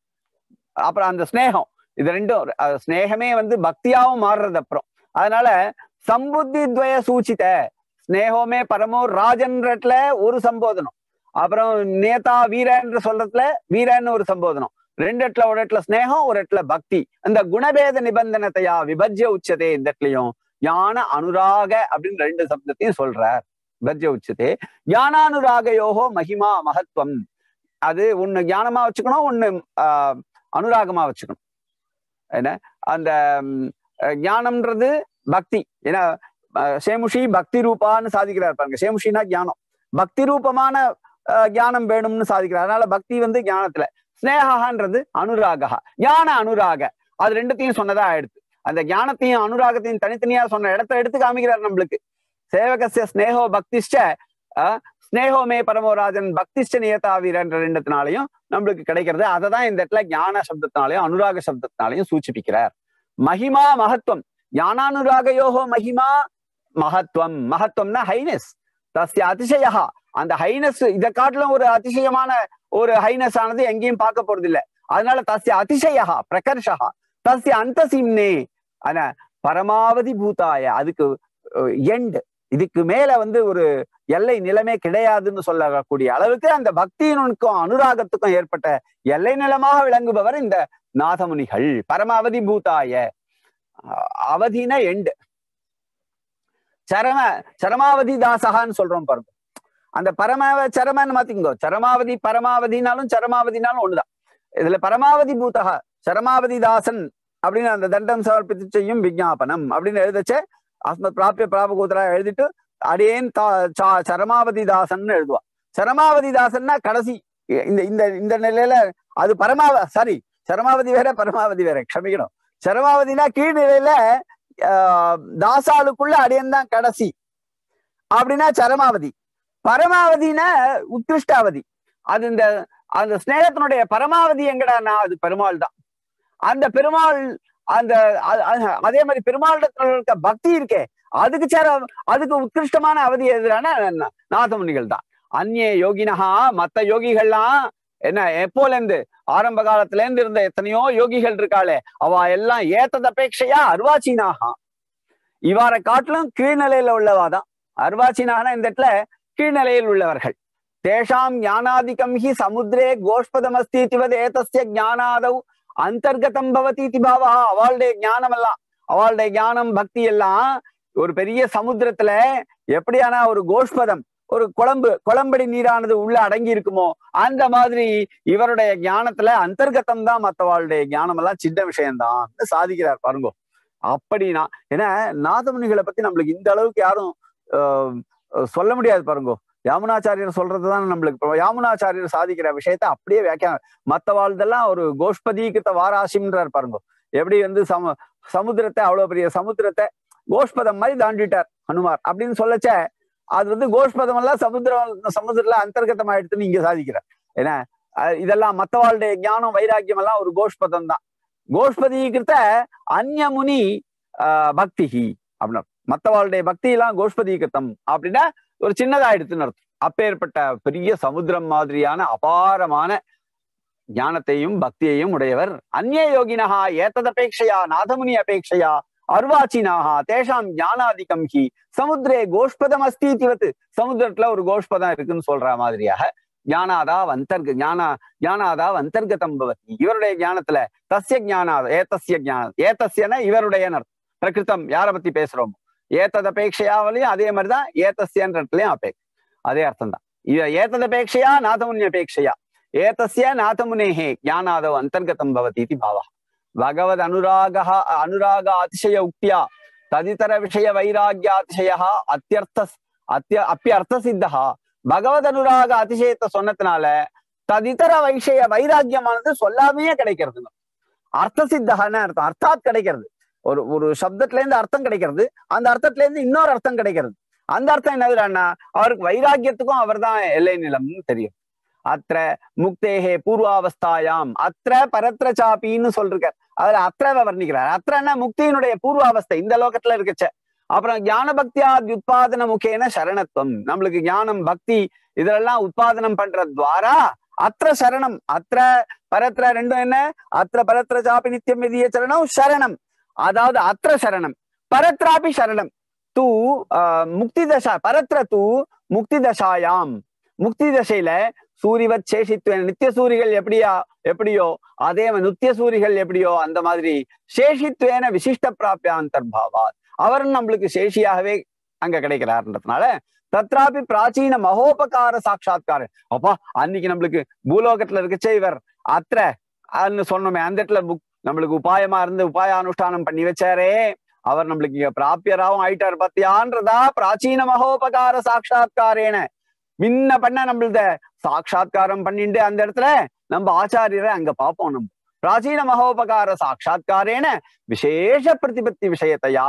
அப்புறம் அந்த ஸ்னேகம் இது ரெண்டும் அஹ், ஸ்னேகமே வந்து பக்தியாவும் மாறுறது அப்புறம் அதனால சம்புத்தி துவய சூச்சித ஸ்னேகமே பரமோ ராஜன்றதுல ஒரு சம்போதனம் அப்புறம் நேதா வீரன்ற சொல்றதுல வீரன்னு ஒரு சம்போதனம் ரெண்டு இடத்துல ஒரு இடத்துல ஸ்னேகம் ஒரு இடத்துல பக்தி அந்த குணபேத நிபந்தனத்தையா விபஜ்ய உச்சதே இந்த இடத்துலயும் ஞான அனுராக அப்படின்னு ரெண்டு சப்தத்தையும் சொல்றார் விபஜ்ய உச்சதே ஞானானுராகயோகோ மகிமா மகத்துவம் அது ஒண்ணு ஞானமா வச்சுக்கணும் ஒண்ணு ஆஹ் அனுராகமா வச்சுக்கணும் என்ன அந்த ம், அஹ், ஞானம்ன்றது பக்தி ஏன்னா அஹ், சேமுஷி பக்தி ரூபான்னு சாதிக்கிறார் பாருங்க சேமுஷினா ஞானம் பக்தி ரூபமான அஹ், ஞானம் வேணும்னு சாதிக்கிறார் அதனால பக்தி வந்து ஞானத்துல ஸ்னேகான்றது அனுராகா ஞான அனுராக அது ரெண்டுத்தையும் சொன்னதா ஆயிடுது அந்த ஞானத்தையும் அனுராகத்தையும் தனித்தனியா சொன்ன இடத்த எடுத்து காமிக்கிறார் நம்மளுக்கு சேவகசிய ஸ்னேகோ பக்திஷ்ட அஹ், ஸ்னேகோமே பரமோராஜன் பக்திஷ்ட நியதா வீரன்ற ரெண்டுத்தினாலையும் நம்மளுக்கு கிடைக்கிறது அதை தான் இந்த இடத்துல ஞான சப்தத்தினாலையும் அனுராக சப்தத்தினாலையும் சூச்சிப்பிக்கிறார் மகிமா மகத்துவம் ஞானானுராகயோகோ மகிமா மகத்துவம் மகத்துவம்னா ஹைனஸ் தஸ்ய அதிசயா அந்த ஹைனஸ் இதை காட்டிலும் ஒரு அதிசயமான ஒரு ஹைனஸ் ஆனது எங்கேயும் பார்க்க போறது இல்ல அதனால தஸ்ய அதிசயா பிரகர்ஷா தஸ்ய அந்த சிம்னே ஆனா பரமாவதி பூதாய அதுக்கு எண்ட் இதுக்கு மேல வந்து ஒரு எல்லை நிலமே கிடையாதுன்னு சொல்லக்கூடிய அளவுக்கு அந்த பக்தியினுக்கும் அனுராகத்துக்கும் ஏற்பட்ட எல்லை நிலமாக விளங்குபவர் இந்த நாதமுனிகள் பரமாவதி பூதாய அஹ் அவதினா எண்டு சரம சரமாவதி தாசகான்னு சொல்றோம் பாருங்க அந்த பரமாவ சரமன்னு மாத்திக்கோ சரமாவதி பரமாவதினாலும் சரமாவதினாலும் ஒண்ணுதான் இதுல பரமாவதி பூதகா சரமாவதி தாசன் அப்படின்னு அந்த தண்டம் சமர்ப்பித்து செய்யும் விஜாபனம் அப்படின்னு எழுதச்சே அஸ்மத் பிராபிய பிராபகோதரா எழுதிட்டு அடேன் தா சா- சரமாவதி தாசன் எழுதுவா சரமாவதி தாசன்னா கடைசி இந்த இந்த இந்த நிலையில அது பரமாவ சாரி சரமாவதி வேற பரமாவதி வேற க்ஷமிக்கணும் சரமாவதினா கீழ்நிலையில ஆஹ், தாசாளுக்குள்ள அடியன் தான் கடைசி அப்படின்னா சரமாவதி பரமாவதினா உத்கிருஷ்டாவதி அது இந்த அந்த ஸ்நேகத்தினுடைய பரமாவதி எங்கடான்னா அது பெருமாள் தான் அந்த பெருமாள் அந்த அ- அ- அதே மாதிரி பெருமாளிடத்துல இருக்க பக்தி இருக்கே அதுக்கு சேர அதுக்கு உத்கிருஷ்டமான அவதி எதுனா நாதமுனிகள் தான் அந்நிய யோகினஹா மத்த யோகிகள்லாம் என்ன எப்போல இருந்து ஆரம்ப காலத்துல இருந்து இருந்த எத்தனையோ யோகிகள் இருக்காளே அவ எல்லாம் ஏத்தத அபேட்சையா அர்வாச்சீனாகா இவாரை காட்டிலும் கீழ்நிலையில உள்ளவாதான் அர்வாச்சீனாகனா இந்த இடத்துல கீழ்நிலையில் உள்ளவர்கள் தேஷாம் ஞானாதிகம் ஹி சமுத்திரே கோஷ்பதமஸ்தி திவது ஏதஸ்ய ஞானாதவ் அந்தர்கதம் பவதி இதி பாவா அவளுடைய ஞானம் எல்லாம் அவளுடைய ஞானம் பக்தி எல்லாம் ஒரு பெரிய சமுத்திரத்துல எப்படியானா ஒரு கோஷ்பதம் ஒரு குழம்பு குழம்படி நீரானது உள்ள அடங்கி இருக்குமோ அந்த மாதிரி இவருடைய ஞானத்துல அந்தர்கதம் தான் மத்தவாளுடைய ஞானம் எல்லாம் சின்ன விஷயம்தான் சாதிக்கிறார் பாருங்க அப்படின்னா ஏன்னா நாதமுனிகளை பத்தி நம்மளுக்கு இந்த அளவுக்கு யாரும் ஆஹ், சொல்ல முடியாது பாருங்க யாமுனாச்சாரியர் சொல்றதுதான் நம்மளுக்கு இப்போ யாமுனாச்சாரியர் சாதிக்கிற விஷயத்த அப்படியே வியாக்கியானம் மத்த வாழ்தெல்லாம் ஒரு கோஷ்பதீகிருத்த வாராசிம்ன்றார் பாருங்க எப்படி வந்து சம சமுத்திரத்தை அவ்வளவு பெரிய சமுத்திரத்தை கோஷ்பதம் மாதிரி தாண்டிட்டார் ஹனுமார் அப்படின்னு சொல்லச்ச அது வந்து கோஷ்பதம் எல்லாம் சமுத்திரம் சமுத்திரத்துல அந்தர்கதம் ஆயிடுத்துன்னு இங்க சாதிக்கிறார் ஏன்னா அஹ் இதெல்லாம் மத்தவாளுடைய ஞானம் வைராக்கியம் எல்லாம் ஒரு கோஷ்பதம் தான் கோஷ்பதீகிருத்த அந்யமுனி ஆஹ் பக்திஹி அப்படின்னா மத்தவாளுடைய பக்தி எல்லாம் கோஷ்பதீகிருத்தம் அப்படின்னா ஒரு சின்னதாயிடுத்துன்னு அர்த்தம் அப்பேற்பட்ட பெரிய சமுத்திரம் மாதிரியான அபாரமான ஞானத்தையும் பக்தியையும் உடையவர் அந்நிய யோகினஹா ஏத்ததபேட்சையா நாதமுனி அபேட்சையா அர்வாச்சினாகா தேஷாம் ஞானாதிகம் ஹி சமுத்திரே கோஷ்பதம் அஸ்தீதிவத் சமுத்திரத்துல ஒரு கோஷ்பதம் இருக்குன்னு சொல்ற மாதிரியாக ஞானாதா வந்தர்க ஞானா ஞானாதா வந்தர்கதம் பவதி இவருடைய ஞானத்துல தஸ்ய ஞானாத ஏதஸ்ய ஞான ஏதஸ்யன இவருடைய அர்த்தம் பிரகிருத்தம் யாரை பத்தி பேசுறோம் ஏத்ததபேட்சையாவிலையும் அதே மாதிரிதான் ஏதஸ்யன்றதுலயும் அபே அதே அர்த்தம் தான் ஏத்ததபேட்சையா நாதமுனி அபேட்சையா ஏதஸ்ய நாதமுனேஹே ஞானாதவ் அந்தர்கதம் பவதி இது பாவா பகவத் அனுராக அனுராக அதிசய உக்தியா ததிதர விஷய வைராகியாதிசய அத்தியர்த்த அத்திய அப்பியர்த்த சித்தா பகவத் அனுராக அதிசயத்தை சொன்னதுனால ததிதர வைஷய வைராக்கியமானது சொல்லாமையே கிடைக்கிறது அர்த்த சித்தகான்னு அர்த்தம் அர்த்தாத் கிடைக்கிறது ஒரு ஒரு சப்தத்துல இருந்து அர்த்தம் கிடைக்கிறது அந்த அர்த்தத்துல இருந்து இன்னொரு அர்த்தம் கிடைக்கிறது அந்த அர்த்தம் என்னதுன்னா அவருக்கு வைராக்கியத்துக்கும் அவர்தான் எல்லை நிலம்னு தெரியும் அத்திர முக்தேகே பூர்வாவஸ்தாயாம் அத்திர பரத்ர சாப்பின்னு சொல்றார் அதுல அத்திரவை வர்ணிக்கிறார் அத்திரன்னா முக்தியினுடைய பூர்வாவஸ்தை இந்த லோகத்துல இருக்குச்ச அப்புறம் ஞான பக்தியா உத்பாதன முகேன சரணத்துவம் நம்மளுக்கு ஞானம் பக்தி இதெல்லாம் உத்பாதனம் பண்ற துவாரா அத்திர சரணம் அத்திர பரத்ர ரெண்டும் என்ன அத்திர பரத்ர சாப்பி நித்தியம் விதிய சரணம் சரணம் அதாவது அத்திர சரணம் பரத்ராபி சரணம் தூ ஆஹ், முக்தி தசா பரத்ர தூ முக்தி தசாயாம் முக்தி தசையில சூரிவத் சேஷித்துவன் நித்திய சூரிகள் எப்படியா எப்படியோ அதே மாதிரி நித்திய சூரிகள் எப்படியோ அந்த மாதிரி சேஷித்துவேன விசிஷ்ட பிராபிய அந்தர்பாவாத் அவரும் நம்மளுக்கு சேஷியாகவே அங்க கிடைக்கிறாருன்றதுனால தத்ராபி பிராச்சீன மகோபகார சாட்சாத்காரம் அப்பா அன்னைக்கு நம்மளுக்கு பூலோகத்துல இருக்கச்சே இவர் அத்திர அன்னு சொன்னோமே அந்த இடத்துல புக் நம்மளுக்கு உபாயமா இருந்து உபாய அனுஷ்டானம் பண்ணி வச்சாரே அவர் நம்மளுக்கு இங்க பிராபியராகவும் ஆயிட்டார் பத்தியான்றதா பிராச்சீன மகோபகார சாட்சாத்காரேன முன்ன பண்ண நம்மளத சாட்சாத்காரம் பண்ணிட்டு அந்த இடத்துல நம்ம ஆச்சாரியரை அங்க பார்ப்போம் நம்ம பிராச்சீன மகோபகார சாட்சாத்காரேன விசேஷ பிரதிபத்தி விஷயத்தையா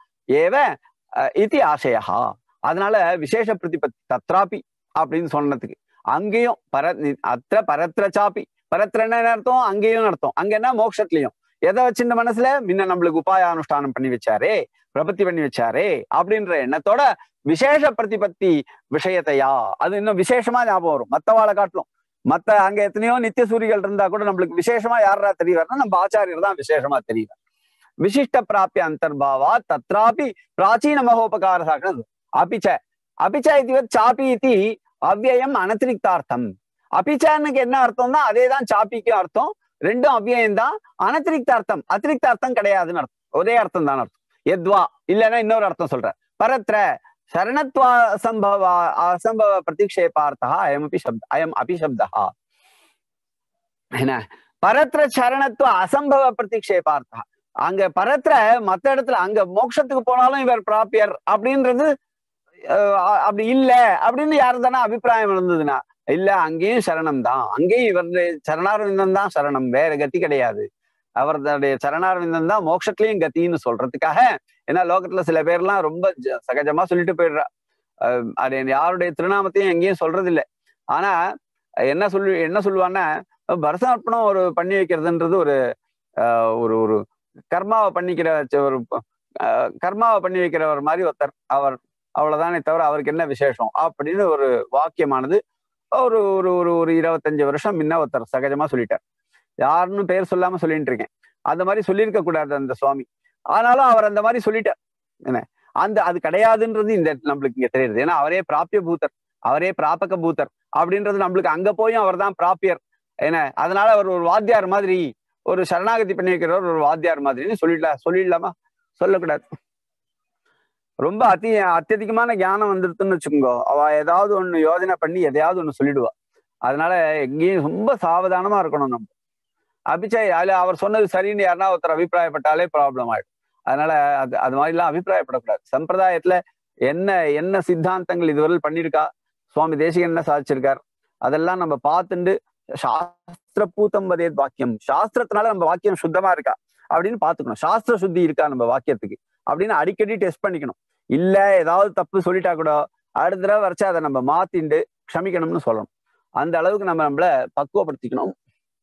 ஏவ அஹ், இதி ஆசையா அதனால விசேஷ பிரதிபத்தி தத்ராபி அப்படின்னு சொன்னதுக்கு அங்கேயும் பர அத்திர பரத்ர சாப்பி பரத்ரன்னு அர்த்தம் அங்கேயும் அர்த்தம் அங்க என்ன மோட்சத்துலயும் எதை வச்சிருந்த மனசுல முன்ன நம்மளுக்கு உபாய அனுஷ்டானம் பண்ணி வச்சாரே பிரபத்தி பண்ணி வச்சாரே அப்படின்ற எண்ணத்தோட விசேஷ பிரதிபத்தி விஷயத்தையா அது இன்னும் விசேஷமா ஞாபகம் வரும் மத்தவாளை காட்டிலும் மத்த அங்க எத்தனையோ நித்திய சூரிகள் இருந்தா கூட நம்மளுக்கு விசேஷமா யாரா தெரியவார்னா நம்ம ஆச்சாரியர் தான் விசேஷமா தெரியும் விசிஷ்ட பிராபிய அந்தர்பாவா தத்ராபி பிராச்சீன மகோபகார சாக்கணம் அபிச்ச அபிச்ச இதுவத் சாப்பி இது அவ்யயம் அனதிரிக்தார்த்தம் அபிச்சானுக்கு என்ன அர்த்தம்னா அதே தான் சாப்பிக்கும் அர்த்தம் ரெண்டும் அவ்யயம் தான் அனதிரிக்த அர்த்தம் அத்திரிக்த அர்த்தம் கிடையாதுன்னு அர்த்தம் ஒரே அர்த்தம் தான் அர்த்தம் எத்வா இல்லைன்னா இன்னொரு அர்த்தம் சொல்ற பரத்ர சரணத்வா அசம்பவ அசம்பவ பிரதிக்ஷேபார்த்தா அயம் அபி சப்த அயம் அபி சப்தா என்ன பரத்ர சரணத்துவ அசம்பவ பிரதிக்ஷேபார்த்தா அங்க பரத்ர மத்த இடத்துல அங்க மோட்சத்துக்கு போனாலும் இவர் பிராப்பியர் அப்படின்றது அஹ், அ- அப்படி இல்ல அப்படின்னு யாரு தானே அபிப்பிராயம் இருந்ததுன்னா இல்ல அங்கேயும் சரணம் தான் அங்கேயும் இவர் சரணாரவிந்தம் தான் சரணம் வேற கத்தி கிடையாது அவருடைய சரணாரவிந்தம் தான் மோட்சத்திலையும் கத்தின்னு சொல்றதுக்காக ஏன்னா லோகத்துல சில பேர்லாம் ரொம்ப ஜ- சகஜமா சொல்லிட்டு போயிடுறா அஹ் அது யாருடைய திருநாமத்தையும் எங்கேயும் சொல்றது இல்ல ஆனா என்ன சொல்லு என்ன சொல்லுவான்னா பரதார்ப்பணம் ஒரு பண்ணி வைக்கிறதுன்றது ஒரு ஆஹ் ஒரு ஒரு கர்மாவை பண்ணிக்கிற ச- ஒரு ஆஹ் கர்மாவை பண்ணி வைக்கிறவர் மாதிரி ஒருத்தர் அவர் அவ்வளவுதானே தவிர அவருக்கு என்ன விசேஷம் அப்படின்னு ஒரு வாக்கியமானது ஒரு ஒரு ஒரு ஒரு இருபத்தஞ்சு வருஷம் முன்ன ஒருத்தர் சகஜமா சொல்லிட்டார் யாருன்னு பேர் சொல்லாம சொல்லிட்டு இருக்கேன் அந்த மாதிரி சொல்லியிருக்க கூடாது அந்த சுவாமி ஆனாலும் அவர் அந்த மாதிரி சொல்லிட்டார் என்ன அந்த அது கிடையாதுன்றது இந்த நம்மளுக்கு இங்க தெரியுது ஏன்னா அவரே பிராபிய பூத்தர் அவரே பிராபக பூத்தர் அப்படின்றது நம்மளுக்கு அங்க போயும் அவர் தான் பிராப்பியர் என்ன அதனால அவர் ஒரு வாத்தியார் மாதிரி ஒரு சரணாகதி பண்ணி வைக்கிறவர் ஒரு வாத்தியார் மாதிரின்னு சொல்லிடலாம் சொல்லிடலாமா சொல்லக்கூடாது ரொம்ப அதி அத்தியதிகமான ஞானம் வந்துருதுன்னு வச்சுக்கோங்க அவ ஏதாவது ஒண்ணு யோஜனை பண்ணி எதையாவது ஒண்ணு சொல்லிடுவா அதனால எங்கேயும் ரொம்ப சாவதானமா இருக்கணும் நம்ம அபிச்சை அதுல அவர் சொன்னது சரின்னு யாருன்னா ஒருத்தர் அபிப்பிராயப்பட்டாலே ப்ராப்ளம் ஆயிடும் அதனால அது அது மாதிரிலாம் அபிப்பிராயப்படக்கூடாது சம்பிரதாயத்துல என்ன என்ன சித்தாந்தங்கள் இதுவரை பண்ணியிருக்கா சுவாமி தேசிகன் என்ன சாதிச்சிருக்கார் அதெல்லாம் நம்ம பார்த்துண்டு சாஸ்திர பூத்தம் வதேத் வாக்கியம் சாஸ்திரத்தினால நம்ம வாக்கியம் சுத்தமா இருக்கா அப்படின்னு பாத்துக்கணும் சாஸ்திர சுத்தி இருக்கா நம்ம வாக்கியத்துக்கு அப்படின்னு அடிக்கடி டெஸ்ட் பண்ணிக்கணும் இல்ல ஏதாவது தப்பு சொல்லிட்டா கூட அடுத்த தடவை வரைச்சா அதை நம்ம மாத்திண்டு க்ஷமிக்கணும்னு சொல்லணும் அந்த அளவுக்கு நம்ம நம்மள பக்குவப்படுத்திக்கணும்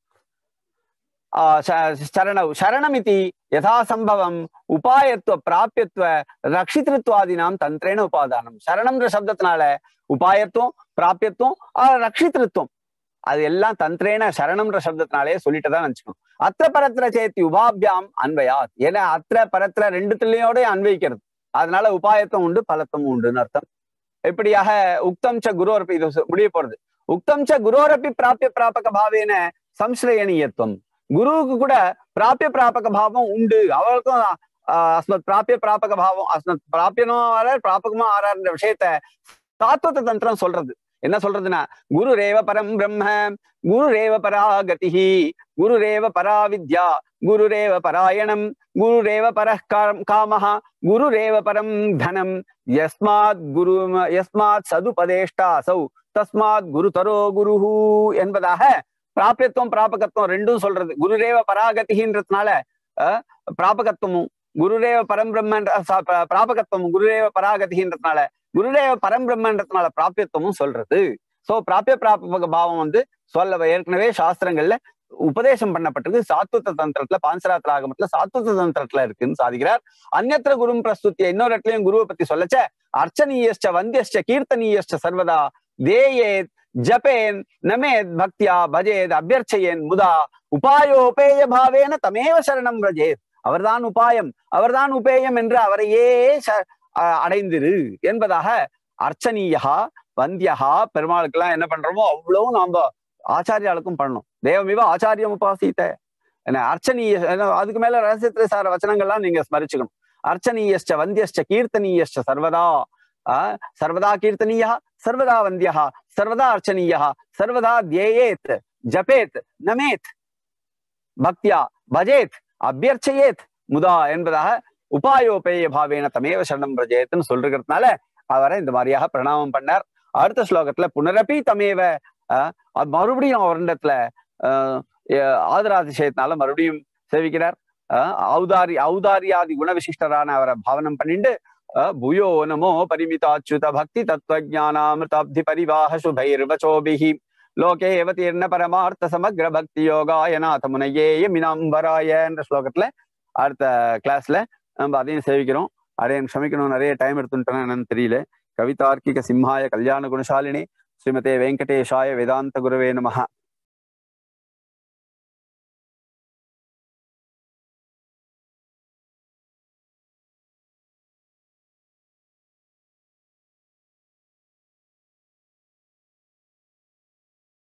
ஆஹ் ச- சரணவ் சரணமிதி யதாசம்பவம் உபாயத்துவ பிராபியத்துவ ரட்சித்திருத்வாதினாம் தந்திரேன உபாதானம் சரணம்ன்ற சப்தத்தினால உபாயத்துவம் பிராபியத்துவம் ஆஹ் ரட்சித்திருத்துவம் அது எல்லாம் தந்திரேன சரணம்ன்ற சப்தத்தினாலே சொல்லிட்டு தான் நினைச்சுக்கணும் அத்திர பரத்திர சேத்தி உபாபியாம் அன்வயாத் ஏன்னா அத்திர பரத்திர ரெண்டுத்துலயோட அன்வயிக்கிறது அதனால உபாயத்துவம் உண்டு பலத்துவம் உண்டுன்னு அர்த்தம் இப்படியாக உக்தம் ச குரோரப்பி இது சொ- முடிய போறது உக்தம் ச குரோரப்பி பிராபிய பிராபக பாவேன சம்ஸ்ரயணீயத்துவம் குருவுக்கு கூட பிராபிய பிராபக பாவம் உண்டு அவளுக்கும் ஆஹ், அஸ்மத் பிராபிய பிராபக பாவம் அஸ்மத் பிராபியனும் ஆறார் பிராபகமும் ஆறாருன்ற விஷயத்த தாத்வத தந்திரம் சொல்றது என்ன சொல்றதுன்னா குரு ரேவ பரம் பிரம்ம குரு ரேவ பரா கதிஹி குரு ரேவ பரா வித்யா குரு ரேவ பராயணம் குரு ரேவ பர காமஹ குரு ரேவ பரம் தனம் யஸ்மாத் குரு யஸ்மாத் சதுபதேஷ்டா அசௌ தஸ்மாத் குரு தரோ குருஹு என்பதாக பிராபியத்துவம் பிராபகத்துவம் ரெண்டும் சொல்றது குருரேவ பராகதின்றதுனால அஹ், பிராபகத்துவமும் குருரேவ பரம்பிரம்மன்ற ச- ப- பிராபகத்துவமும் குருரேவ பராகதின்றதுனால குருரேவ பரம்பிரம்மன்றதுனால பிராபியத்துவமும் சொல்றது சோ பிராபிய பிராபக பாவம் வந்து சொல்ல ஏற்கனவே சாஸ்திரங்கள்ல உபதேசம் பண்ணப்பட்டிருக்கு சாத்வத தந்திரத்துல பாஞ்சராத்திர ஆகமத்துல சாத்வத தந்திரத்துல இருக்குன்னு சாதிக்கிறார் அந்நத்திர குரும் பிரஸ்துத்திய இன்னொரு இடத்துலயும் குருவை பத்தி சொல்லச்ச அர்ச்சனீயஸ்ச வந்தியஸ்ச கீர்த்தனீயஸ்ச சர்வதா தேயேத் ஜபேன் நமேத் பக்தியா பஜேத் அபியர்ச்சயேன் முதா உபாயோபேய பாவேன தமேவ சரணம் ரஜேத் அவர்தான் உபாயம் அவர்தான் உபேயம் என்று அவரையே ச- அ- அடைந்திரு என்பதாக அர்ச்சனீயா வந்தியகா பெருமாளுக்கெல்லாம் என்ன பண்றோமோ அவ்வளவும் நாம ஆச்சாரியாளுக்கும் பண்ணணும் தேவமிவ ஆச்சாரியம் உபாசித்த என்ன அர்ச்சனீய என்ன அதுக்கு மேல ரகசியத்திர சார வச்சனங்கள்லாம் நீங்க ஸ்மரிச்சுக்கணும் அர்ச்சனீயஸ்ச வந்தியஸ்ச கீர்த்தனீயஸ்ச சர்வதா ஆஹ் சர்வதா கீர்த்தனீயா சர்வதா வந்தியா சர்வதா அர்ச்சனீயா சர்வதா தியேத் ஜபேத் நமேத் பக்தியா பஜேத் அபியர்ச்சயேத் முதா என்பதாக உபாயோபேய பாவேன தமேவ சரணம் பிரஜேத்னு சொல்றதுனால அவரை இந்த மாதிரியாக பிரணாமம் பண்ணார் அடுத்த ஸ்லோகத்துல புனரப்பி தமேவ ஆஹ், அது மறுபடியும் அவரிடத்துல ஆஹ், எ- ஆதராதிசயத்தினால மறுபடியும் சேவிக்கிறார் ஆஹ், ஔதாரி ஔதாரியாதி குணவிசிஷ்டரான அவரை பாவனம் பண்ணிட்டு ஆஹ், பூயோ நமோ பரிமிதாச்சுத பக்தி தத்துவஜானாமிருதாப்தி பரிவாஹ சுபைர்வச்சோபிஹி லோகே அவதீர்ண பரமார்த்த சமக்ர பக்தி யோகாய நாத முனையே மினாம்பராய என்ற ஸ்லோகத்துல அடுத்த கிளாஸ்ல நம்ம அதையும் சேவிக்கிறோம் அடையன் க்ஷமிக்கணும் நிறைய டைம் எடுத்துட்டேன்னு என்னன்னு தெரியல கவிதார்க்கிக சிம்ஹாய கல்யாண குணசாலினி ஸ்ரீமதே வெங்கடேஷாய வேதாந்த குருவே நமஹ